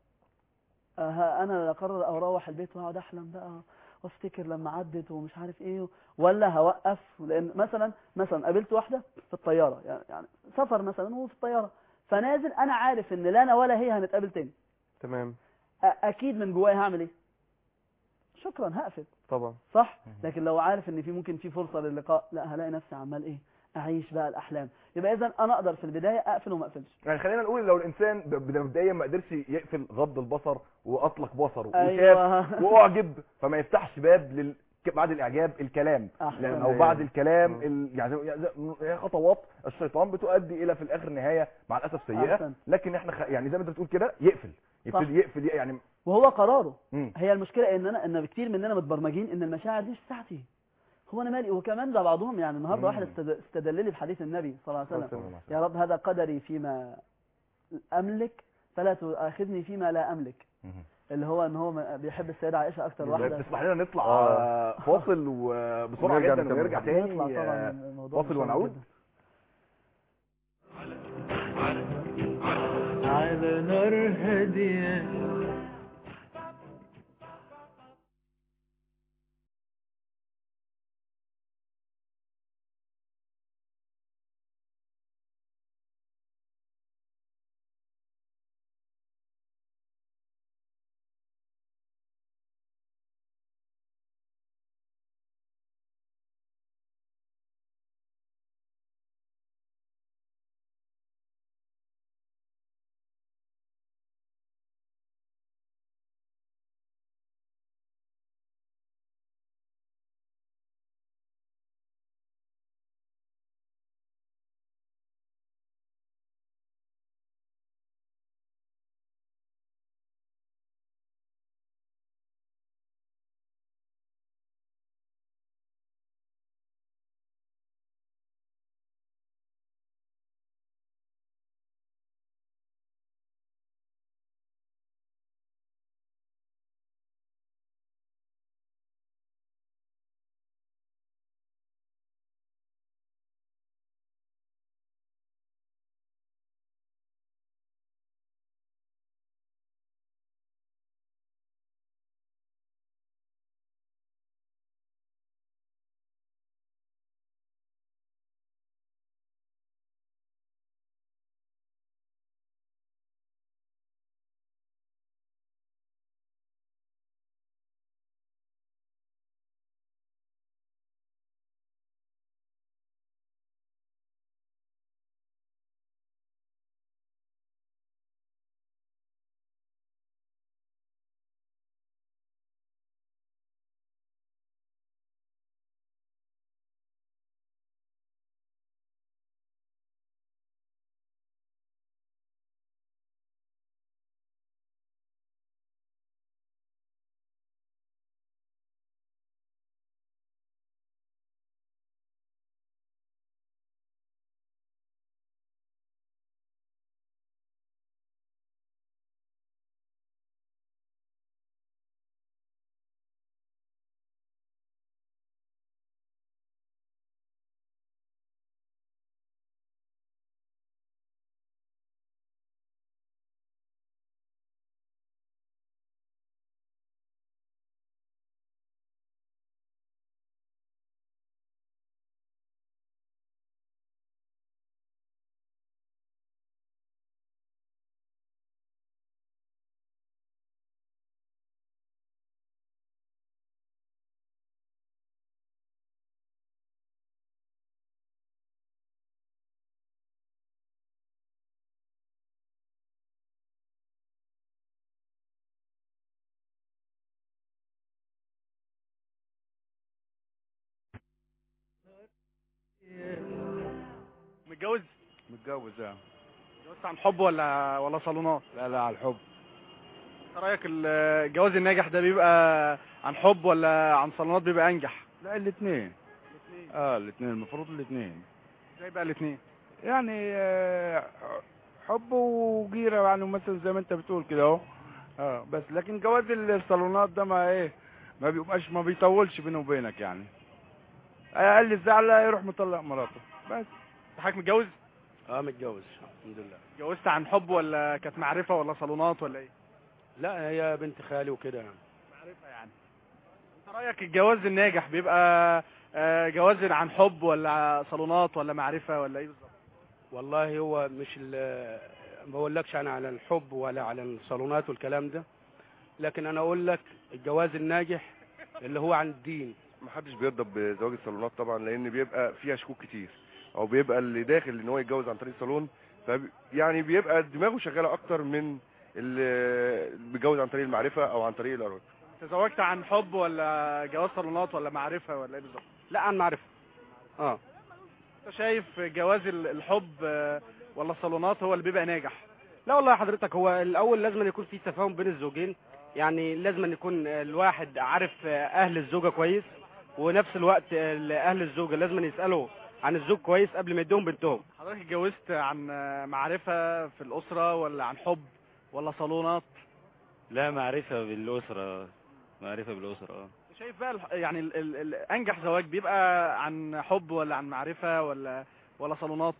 أه انا اللي اقرر اروح البيت واقعد احلم بقى وافتكر لما عدت ومش عارف ايه ولا هوقف لان مثلا مثلا قابلت واحده في الطياره يعني, يعني سفر مثلا وفي الطياره فنازل انا عارف ان لا انا ولا هي هنتقابل تاني تمام أ- اكيد من جوايا هعمل ايه شكرا هقفل طبعا صح لكن لو عارف ان في ممكن في فرصه للقاء لا هلاقي نفسي عمال ايه اعيش بقى الاحلام يبقى اذا انا اقدر في البدايه اقفل وما اقفلش يعني خلينا نقول لو الانسان ب- ب- مبدئيا ما قدرش يقفل غض البصر واطلق بصره وشاف أيوة. واعجب فما يفتحش باب لل بعد الاعجاب الكلام أحسن. لأن او بعد الكلام ال... يعني زي- يعني زي- هي خطوات الشيطان بتؤدي الى في الاخر نهايه مع الاسف سيئه أحسن. لكن احنا خ... يعني زي ما انت بتقول كده يقفل يبتدي يقفل يعني وهو قراره مم. هي المشكله ان انا ان كتير مننا متبرمجين ان المشاعر دي مش بتاعتي هو انا مالي وكمان ده بعضهم يعني النهارده مم. واحد استد- استدل لي بحديث النبي صلى الله عليه صلى الله وسلم عليه يا رب هذا قدري فيما املك فلا تؤاخذني فيما لا املك مم. اللي هو ان هو م- بيحب السيده عائشه اكتر واحده تسمح لنا نطلع آه. آه، فاصل وبسرعه ونرجع جدا نكمل. ونرجع تاني نطلع طبعا آه، من الموضوع فاصل مشوق ونعود جدا. على نار هادية متجوز متجوز اه جوزت عن حب ولا ولا صالونات لا لا على الحب انت رايك ال- الجواز الناجح ده بيبقى عن حب ولا عن صالونات بيبقى انجح لا الاثنين اه الاثنين المفروض الاثنين ازاي بقى الاثنين يعني آه، حب وجيره يعني مثلا زي ما انت بتقول كده اهو اه بس لكن جواز الصالونات ده ما ايه ما بيبقاش ما بيطولش بينه وبينك يعني اقل زعله يروح مطلق مراته بس انت حضرتك متجوز اه متجوز الحمد لله اتجوزت عن حب ولا كانت معرفه ولا صالونات ولا ايه لا هي بنت خالي وكده يعني معرفه يعني انت رايك الجواز الناجح بيبقى آه، جواز عن حب ولا صالونات ولا معرفه ولا ايه بالظبط والله هو مش ال- ما بقولكش انا على الحب ولا على الصالونات والكلام ده لكن انا اقول لك الجواز الناجح اللي هو عن الدين محدش بيرضى بزواج الصالونات طبعا لان بيبقى فيها شكوك كتير او بيبقى اللي داخل ان هو يتجوز عن طريق صالون فب- يعني بيبقى دماغه شغاله اكتر من اللي بيتجوز عن طريق المعرفه او عن طريق القرايب تزوجت عن حب ولا جواز صالونات ولا معرفه ولا ايه بالظبط لا عن معرفه اه انت شايف جواز ال- الحب آه، ولا الصالونات هو اللي بيبقى ناجح لا والله يا حضرتك هو الاول لازم يكون في تفاهم بين الزوجين يعني لازم يكون الواحد عارف اهل الزوجه كويس ونفس الوقت اهل الزوجه لازم يسالوا عن الزوج كويس قبل ما يدوهم بنتهم حضرتك اتجوزت عن آه، معرفه في الاسره ولا عن حب ولا صالونات لا معرفة بالأسرة معرفة بالأسرة اه شايف بقى الح- يعني ال ال ال انجح زواج بيبقى عن حب ولا عن معرفه ولا ولا صالونات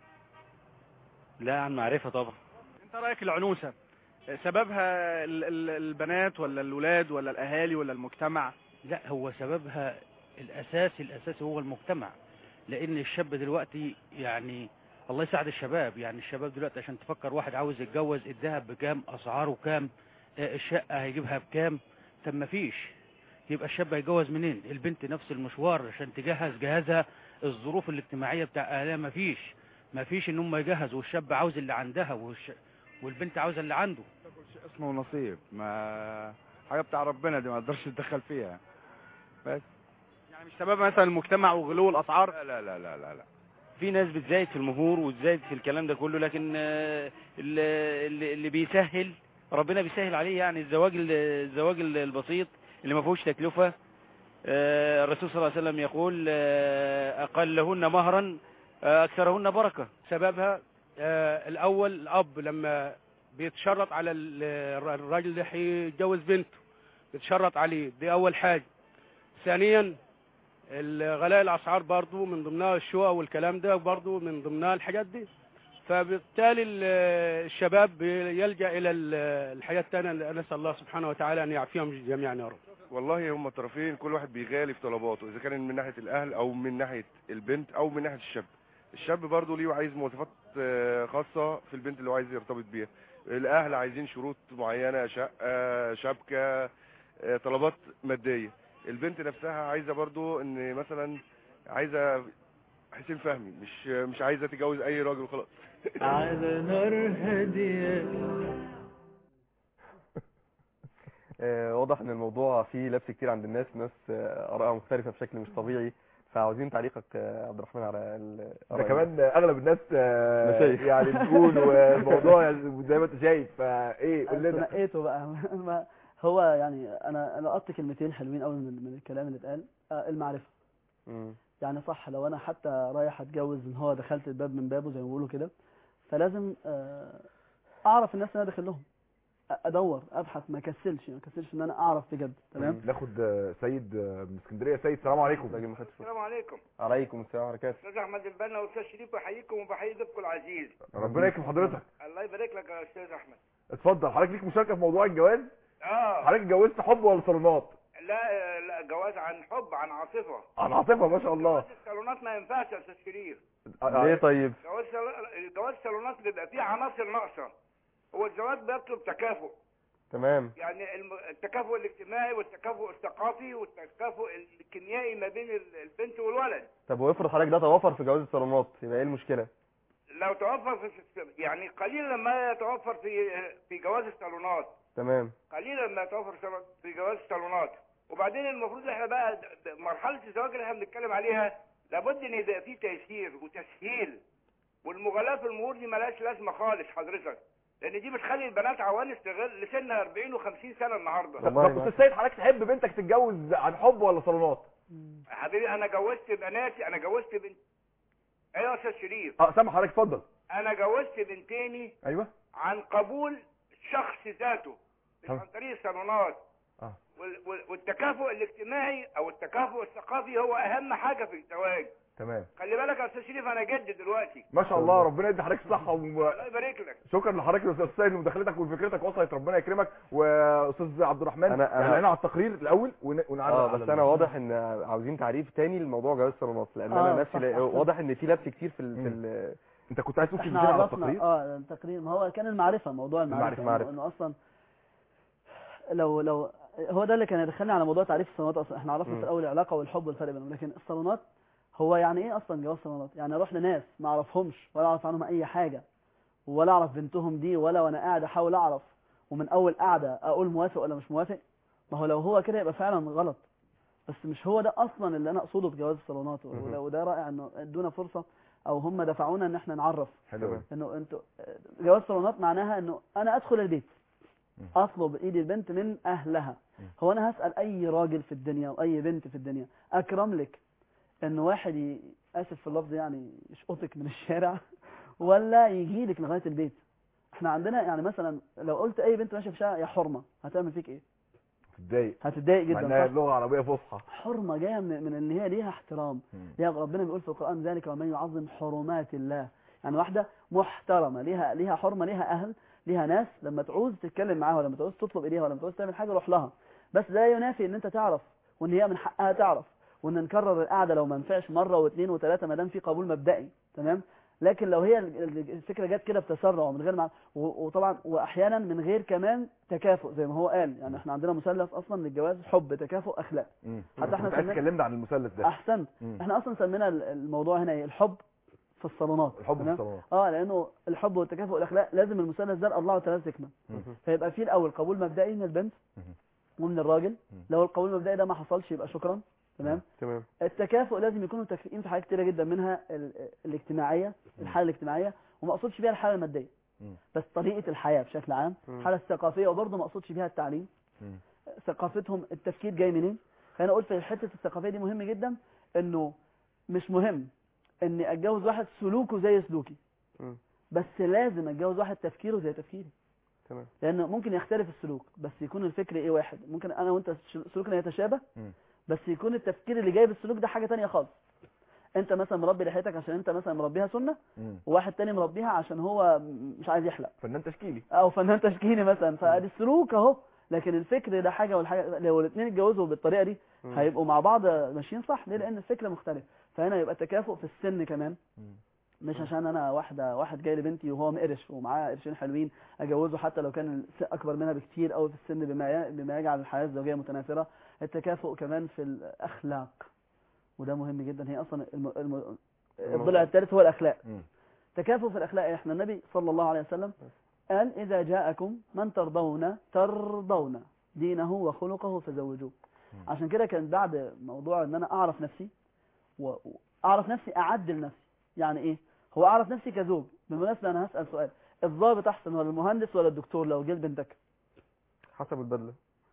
لا عن معرفة طبعا انت رايك العنوسه سببها ال ال البنات ولا الولاد ولا الاهالي ولا المجتمع لا هو سببها الاساسي الاساسي هو المجتمع لان الشاب دلوقتي يعني الله يساعد الشباب يعني الشباب دلوقتي عشان تفكر واحد عاوز يتجوز الذهب بكام اسعاره كام آه، الشقه هيجيبها بكام طب ما فيش يبقى الشاب هيجوز منين البنت نفس المشوار عشان تجهز جهازها الظروف الاجتماعيه بتاع اهلها ما فيش ما فيش ان هم يجهزوا والشاب عاوز اللي عندها والش... والبنت عاوزه اللي عنده اسمه نصيب ما حاجه بتاع ربنا دي ما اقدرش اتدخل فيها بس يعني مش سبب مثلا المجتمع وغلو الاسعار لا لا لا لا لا, لا. في ناس بتزايد في المهور وتزايد في الكلام ده كله لكن آه، اللي, اللي اللي بيسهل ربنا بيسهل عليه يعني الزواج ال- الزواج ال- البسيط اللي ما فيهوش تكلفة آه، الرسول صلى الله عليه وسلم يقول آه، أقلهن مهرا آه، أكثرهن بركة سببها آه الاول الاب لما بيتشرط على ال- الراجل اللي هيتجوز بنته بيتشرط عليه دي اول حاجه ثانيا غلاء الاسعار برضو من ضمنها الشقق والكلام ده برضو من ضمنها الحاجات دي فبالتالي ال- الشباب يلجا الى ال- الحياه الثانيه اللي نسال الله سبحانه وتعالى ان يعافيهم جميعا يا رب والله هم الطرفين كل واحد بيغالي في طلباته اذا كان من ناحيه الاهل او من ناحيه البنت او من ناحيه الشاب الشاب برضه ليه عايز مواصفات آه، خاصه في البنت اللي هو عايز يرتبط بيها الاهل عايزين شروط معينه شقه شبكه آه، طلبات ماديه البنت نفسها عايزه برضه ان مثلا عايزه حسين فهمي مش مش عايزه تتجوز اي راجل وخلاص على نار هادية آه، واضح ان الموضوع فيه لبس كتير عند الناس ناس آه، ارائها مختلفه بشكل مش طبيعي فعاوزين تعليقك آه، عبد الرحمن على ال- ده الآراء كمان دي. اغلب الناس آه، مشايخ. يعني بتقول والموضوع يعني زي ما انت شايف فايه قول انتوا لنا نقيته بقى ما هو يعني انا انا لقطت كلمتين حلوين قوي من من الكلام اللي اتقال آه، المعرفه مم. يعني صح لو انا حتى رايح اتجوز ان هو دخلت الباب من بابه زي ما بيقولوا كده فلازم آه، اعرف الناس اللي انا داخل لهم أ- ادور ابحث ما اكسلش ما اكسلش ان انا اعرف بجد تمام ناخد آه، سيد آه، من اسكندريه سيد السلام عليكم السلام عليكم عليكم السلام ورحمه الله استاذ احمد البنا واستاذ شريف بحييكم وبحيي ضيفكم العزيز ربنا يكرم حضرتك الله يبارك لك يا استاذ احمد اتفضل حضرتك ليك مشاركه في موضوع الجواز اه حضرتك اتجوزت حب ولا صالونات لا لا جواز عن حب عن عاطفه عن عاطفه ما شاء الله الصالونات ما ينفعش يا استاذ شريف ليه طيب جواز صالو- جواز صالونات بيبقى فيه عناصر ناقصه هو الزواج بيطلب تكافؤ تمام يعني الم- التكافؤ الاجتماعي والتكافؤ الثقافي والتكافؤ الكيميائي ما بين ال- البنت والولد طب وافرض حضرتك ده توفر في جواز الصالونات يبقى ايه المشكله لو توفر في في- يعني قليلا ما يتوفر في في جواز الصالونات تمام قليلا ما يتوفر في- في جواز الصالونات وبعدين المفروض احنا بقى د- د- مرحله الزواج اللي احنا بنتكلم عليها لابد ان يبقى فيه تيسير وتسهيل والمغالاة في المهور دي ملهاش لازمه خالص حضرتك لان دي بتخلي البنات عوانس تغل لسن 40 و50 سنه النهارده طب طب استاذ سيد حضرتك تحب بنتك تتجوز عن حب ولا صالونات يا حبيبي انا جوزت بناتي انا جوزت بنت ايوه يا استاذ شريف اه سامع حضرتك اتفضل انا جوزت بنتيني ايوه عن قبول الشخص ذاته مش طب. عن طريق الصالونات اه وال- وال- والتكافؤ الاجتماعي او التكافؤ الثقافي هو اهم حاجه في الزواج تمام خلي بالك يا استاذ شريف انا جد دلوقتي ما شاء الله ربنا يدي حضرتك الصحه و... الله يبارك لك شكرا لحضرتك يا استاذ سيد ومداخلتك وفكرتك وصلت ربنا يكرمك واستاذ عبد الرحمن أنا- أنا- يعني على التقرير الاول ون- ونعرض اه على بس ال- انا واضح ان عاوزين تعريف تاني لموضوع جواز الصالونات لان آه، انا نفسي صح، لا- أحسن. واضح ان في لبس كتير في ال في ال انت كنت عايز تقول احنا كلمتين على عرفنا التقرير اه التقرير ما هو كان المعرفة موضوع المعرفة المعرفة. إنه- انه اصلا لو لو هو ده اللي كان يدخلنا على موضوع تعريف الصالونات اصلا احنا عرفنا مم. في الاول العلاقة والحب والفرق بينهم لكن الصالونات هو يعني ايه اصلا جواز صالونات يعني اروح لناس ما اعرفهمش ولا اعرف عنهم اي حاجة ولا اعرف بنتهم دي ولا وانا قاعد احاول اعرف ومن اول قاعدة اقول موافق ولا مش موافق ما هو لو هو كده يبقى فعلا غلط بس مش هو ده اصلا اللي انا اقصده بجواز الصالونات مهم. ولو ده رائع انه ادونا فرصة او هم دفعونا ان احنا نعرف حلو انه انتوا جواز صالونات معناها انه انا ادخل البيت اطلب ايدي البنت من اهلها هو انا هسال اي راجل في الدنيا واي بنت في الدنيا اكرم لك ان واحد ي... اسف في اللفظ يعني يشقطك من الشارع ولا يجي لك لغايه البيت احنا عندنا يعني مثلا لو قلت اي بنت ماشيه في الشارع يا حرمه هتعمل فيك ايه تتضايق هتتضايق مع جدا انها صح؟ لغه عربيه فصحى حرمه جايه من من ان هي ليها احترام ليها ربنا بيقول في القران ذلك ومن يعظم حرمات الله يعني واحده محترمه ليها ليها حرمه ليها اهل ليها ناس لما تعوز تتكلم معاها ولا لما تعوز تطلب ايديها ولا لما تعوز تعمل حاجه روح لها بس ده لا ينافي ان انت تعرف وان هي من حقها تعرف وان نكرر القعده لو ما نفعش مره واثنين وثلاثه ما دام في قبول مبدئي تمام لكن لو هي ال- ال- الفكره جت كده بتسرع ومن غير مع... و- وطبعا واحيانا من غير كمان تكافؤ زي ما هو قال يعني احنا عندنا مثلث اصلا للجواز حب تكافؤ اخلاق حتى احنا كنت عايز سمينا- اتكلمنا عن المثلث ده احسنت مم. احنا اصلا سمينا ال- الموضوع هنا ايه الحب في الصالونات الحب في تمام؟ الصالونات. اه لانه الحب والتكافؤ والاخلاق لازم المثلث ده الله تعالى تكمل فيبقى فيه الاول قبول مبدئي من البنت ومن الراجل لو القبول المبدئي ده ما حصلش يبقى شكرا تمام تمام التكافؤ لازم يكونوا متكافئين في حاجات كتيره جدا منها ال- الاجتماعيه الحاله الاجتماعيه وما اقصدش بيها الحاله الماديه بس طريقه الحياه بشكل عام مم. الحاله الثقافيه وبرضه ما اقصدش بيها التعليم ثقافتهم التفكير جاي منين خلينا اقول في حته الثقافيه دي مهم جدا انه مش مهم اني اتجوز واحد سلوكه زي سلوكي مم. بس لازم اتجوز واحد تفكيره زي تفكيري تمام لان ممكن يختلف السلوك بس يكون الفكر ايه واحد ممكن انا وانت ش- سلوكنا يتشابه بس يكون التفكير اللي جايب السلوك ده حاجه تانية خالص انت مثلا مربي لحيتك عشان انت مثلا مربيها سنه وواحد تاني مربيها عشان هو م- مش عايز يحلق فنان تشكيلي او فنان تشكيلي مثلا فادي السلوك اهو لكن الفكر ده حاجه والحاجه لو الاثنين اتجوزوا بالطريقه دي مم. هيبقوا مع بعض ماشيين صح ليه لان الفكره مختلف فهنا يبقى تكافؤ في السن كمان مش عشان انا واحده واحد جاي لبنتي وهو مقرش ومعاه قرشين حلوين اجوزه حتى لو كان الس- اكبر منها بكتير قوي في السن بما ي- بما يجعل الحياه الزوجيه متنافره التكافؤ كمان في الاخلاق وده مهم جدا هي اصلا الم... الم... الضلع الثالث هو الاخلاق تكافؤ في الاخلاق احنا النبي صلى الله عليه وسلم قال اذا جاءكم من ترضون ترضون دينه وخلقه فزوجوه عشان كده كان بعد موضوع ان انا اعرف نفسي و- واعرف نفسي اعدل نفسي يعني ايه هو اعرف نفسي كزوج بالمناسبه انا هسال سؤال الضابط احسن ولا المهندس ولا الدكتور لو جه بنتك حسب البدله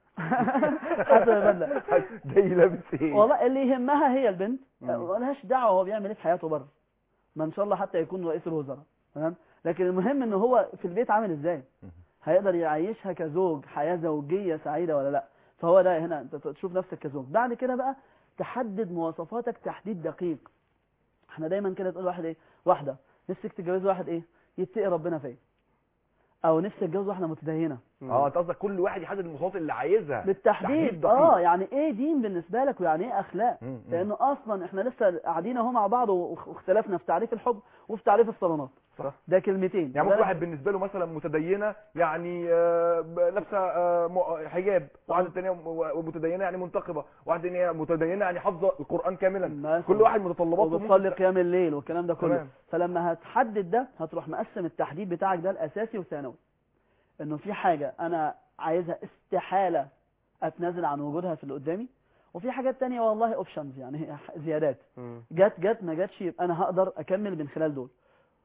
حسب البدله جاي لابس ايه والله اللي يهمها هي البنت مم. ملهاش دعوه هو بيعمل ايه في حياته بره ما ان شاء الله حتى يكون رئيس الوزراء تمام لكن المهم ان هو في البيت عامل ازاي هيقدر يعيشها كزوج حياه زوجيه سعيده ولا لا فهو ده هنا انت تشوف نفسك كزوج بعد كده بقى تحدد مواصفاتك تحديد دقيق احنا دايما كده تقول واحد ايه واحده نفسك تتجوز واحد ايه يتقي ربنا فيا او نفسي اتجوز واحده متدينه اه انت قصدك كل واحد يحدد المواصفات اللي عايزها بالتحديد دقيق. اه يعني ايه دين بالنسبه لك ويعني ايه اخلاق مم، مم. لانه اصلا احنا لسه قاعدين اهو مع بعض واخ- واختلفنا في تعريف الحب وفي تعريف الصالونات صح ده كلمتين يعني ممكن وده- واحد بالنسبه له مثلا متدينه يعني آه، ب- لابسه آه، م- حجاب واحده ثانيه متدينه يعني منتقبه واحده ثانيه متدينه يعني حافظه القران كاملا كل واحد متطلباته وبتصلي قيام الليل والكلام ده كله تمام. فلما هتحدد ده هتروح مقسم التحديد بتاعك ده الاساسي والثانوي انه في حاجه انا عايزها استحاله اتنازل عن وجودها في اللي قدامي وفي حاجات تانية والله اوبشنز يعني زيادات مم. جت جت ما جاتش يبقى انا هقدر اكمل من خلال دول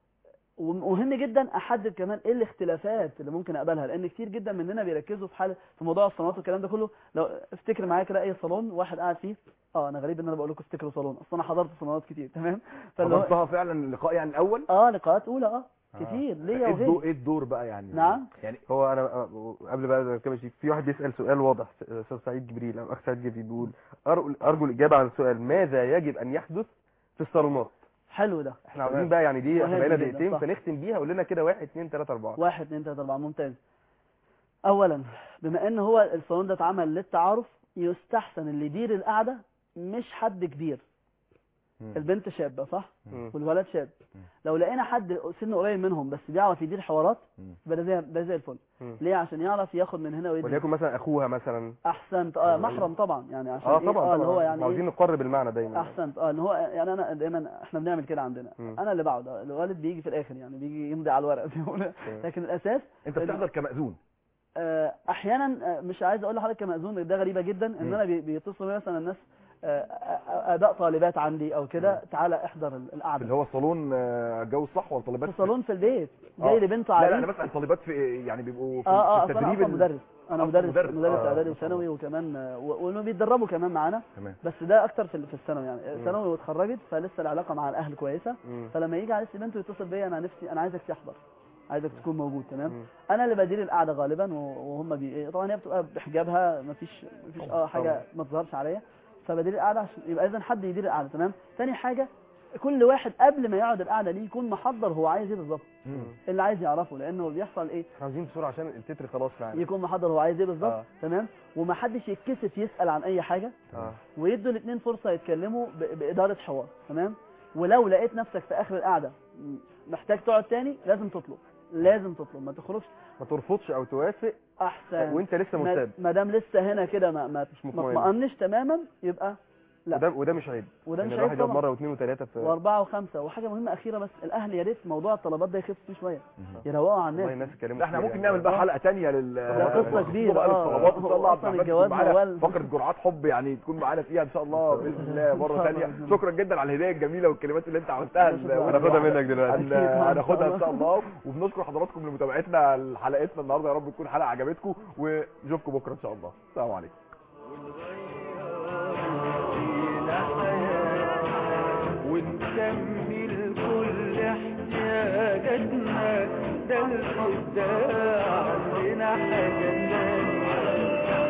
ومهم جدا احدد كمان ايه الاختلافات اللي ممكن اقبلها لان كتير جدا مننا بيركزوا في حاله في موضوع الصالونات والكلام ده كله لو افتكر معايا كده اي صالون واحد قاعد فيه اه انا غريب ان انا بقول لكم افتكروا صالون اصل انا حضرت صالونات كتير تمام فاللي هو- حضرتها فعلا اللقاء يعني الاول اه لقاءات اولى اه آه. كتير ليا ايه الدور وغيري ايه الدور بقى يعني نعم يعني هو انا آه، قبل بقى ما نكمل شيء في واحد بيسال سؤال واضح استاذ سعيد جبريل او اخ سعيد جبريل بيقول أر- ارجو الاجابه عن السؤال ماذا يجب ان يحدث في الصالونات حلو ده احنا عاوزين بقى يعني دي احنا مهم بقينا جدا، دقيقتين صح. فنختم بيها قول لنا كده واحد اتنين تلاته اربعه واحد اتنين تلاته اربعه ممتاز اولا بما ان هو الصالون ده اتعمل للتعارف يستحسن اللي يدير القعده مش حد كبير البنت شابه صح مم. والولد شاب لو لقينا حد سنه قريب منهم بس بيعرف يدير حوارات يبقى ده زي ده زي الفل مم. ليه عشان يعرف ياخد من هنا ويدي وليكن مثلا اخوها مثلا احسنت اه محرم طبعا يعني عشان اه إيه؟ طبعا اه اللي طبعا هو احنا يعني عاوزين إيه؟ نقرب المعنى دايما احسنت اه ان هو يعني انا دايما احنا بنعمل كده عندنا مم. انا اللي بقعد الوالد بيجي في الاخر يعني بيجي يمضي على الورق زي ما بيقولوا. لكن الاساس انت بتحضر كمأذون آه، احيانا آه، مش عايز اقول لحضرتك كمأذون ده غريبه جدا ان مم. انا بي- بيتصلوا بي مثلا الناس آه، آه، اداء طالبات عندي او كده تعالى احضر ال- القعده اللي هو الصالون آه، جو الصح ولا طالبات في صالون في البيت آه. جاي لبنته لا لا عريس انا بسأل طالبات في يعني بيبقوا في, اه اه في اصل انا التدريب اصلا ال- مدرس انا أصلاً مدرس مدرس. مدرس آه، اعدادي ما شاء الله. وثانوي وكمان آه، و- وانه بيتدربوا كمان معانا تمام بس ده اكتر في ال- في الثانوي يعني مم. ثانوي واتخرجت فلسه العلاقه مع الاهل كويسه مم. فلما يجي عريس بنته يتصل بيا انا نفسي انا عايزك تحضر عايزك تكون موجود تمام مم. انا اللي بدير القعده غالبا و- وهم بي... طبعا هي بتبقى بحجابها مفيش مفيش اه حاجه طبعا. ما تظهرش عليا فبدير القعده عشان يبقى اذا حد يدير القعده تمام تاني حاجه كل واحد قبل ما يقعد القعده دي يكون محضر هو عايز ايه بالظبط مم. اللي عايز يعرفه لانه بيحصل ايه احنا عاوزين بسرعه عشان التتر خلاص معانا يكون محضر هو عايز ايه بالظبط آه. تمام ومحدش يتكسف يسال عن اي حاجه اه ويدوا الاثنين فرصه يتكلموا ب- باداره حوار تمام ولو لقيت نفسك في اخر القعده م- محتاج تقعد تاني لازم تطلب لازم تطلب ما تخرجش ما ترفضش او توافق احسن وانت لسه ما- مستعد ما دام لسه هنا كده ما ما مش ما مطمئن. اطمئنش تماما يبقى لا وده وده مش عيب وده إن مش الواحد عيب يقعد طبعا. مره واثنين وثلاثه في واربعه وخمسه وحاجه مهمه اخيره بس الاهل يا ريت موضوع الطلبات ده يخف فيه شويه يروقوا على والله الناس الناس اتكلموا لا احنا كتير ممكن يعني. نعمل بقى حلقه تانية لل ده قصة مخصوصة كبيرة، بقى آه. للطلبات ان شاء الله هو عبد أصلاً الرحمن الجواز تكون معانا موال. فقره جرعات حب يعني تكون معانا فيها ان شاء الله باذن الله مره طبعاً. ثانيه شكرا جدا على الهدايا الجميله والكلمات اللي انت عملتها شكراً. هناخدها منك دلوقتي. هن- هناخدها ان شاء الله وبنشكر حضراتكم لمتابعتنا لحلقتنا النهارده يا رب تكون حلقه عجبتكم ونشوفكم بكره ان شاء الله السلام عليكم ونكمل كل احتياجاتنا ده الإبداع عندنا حاجة تانية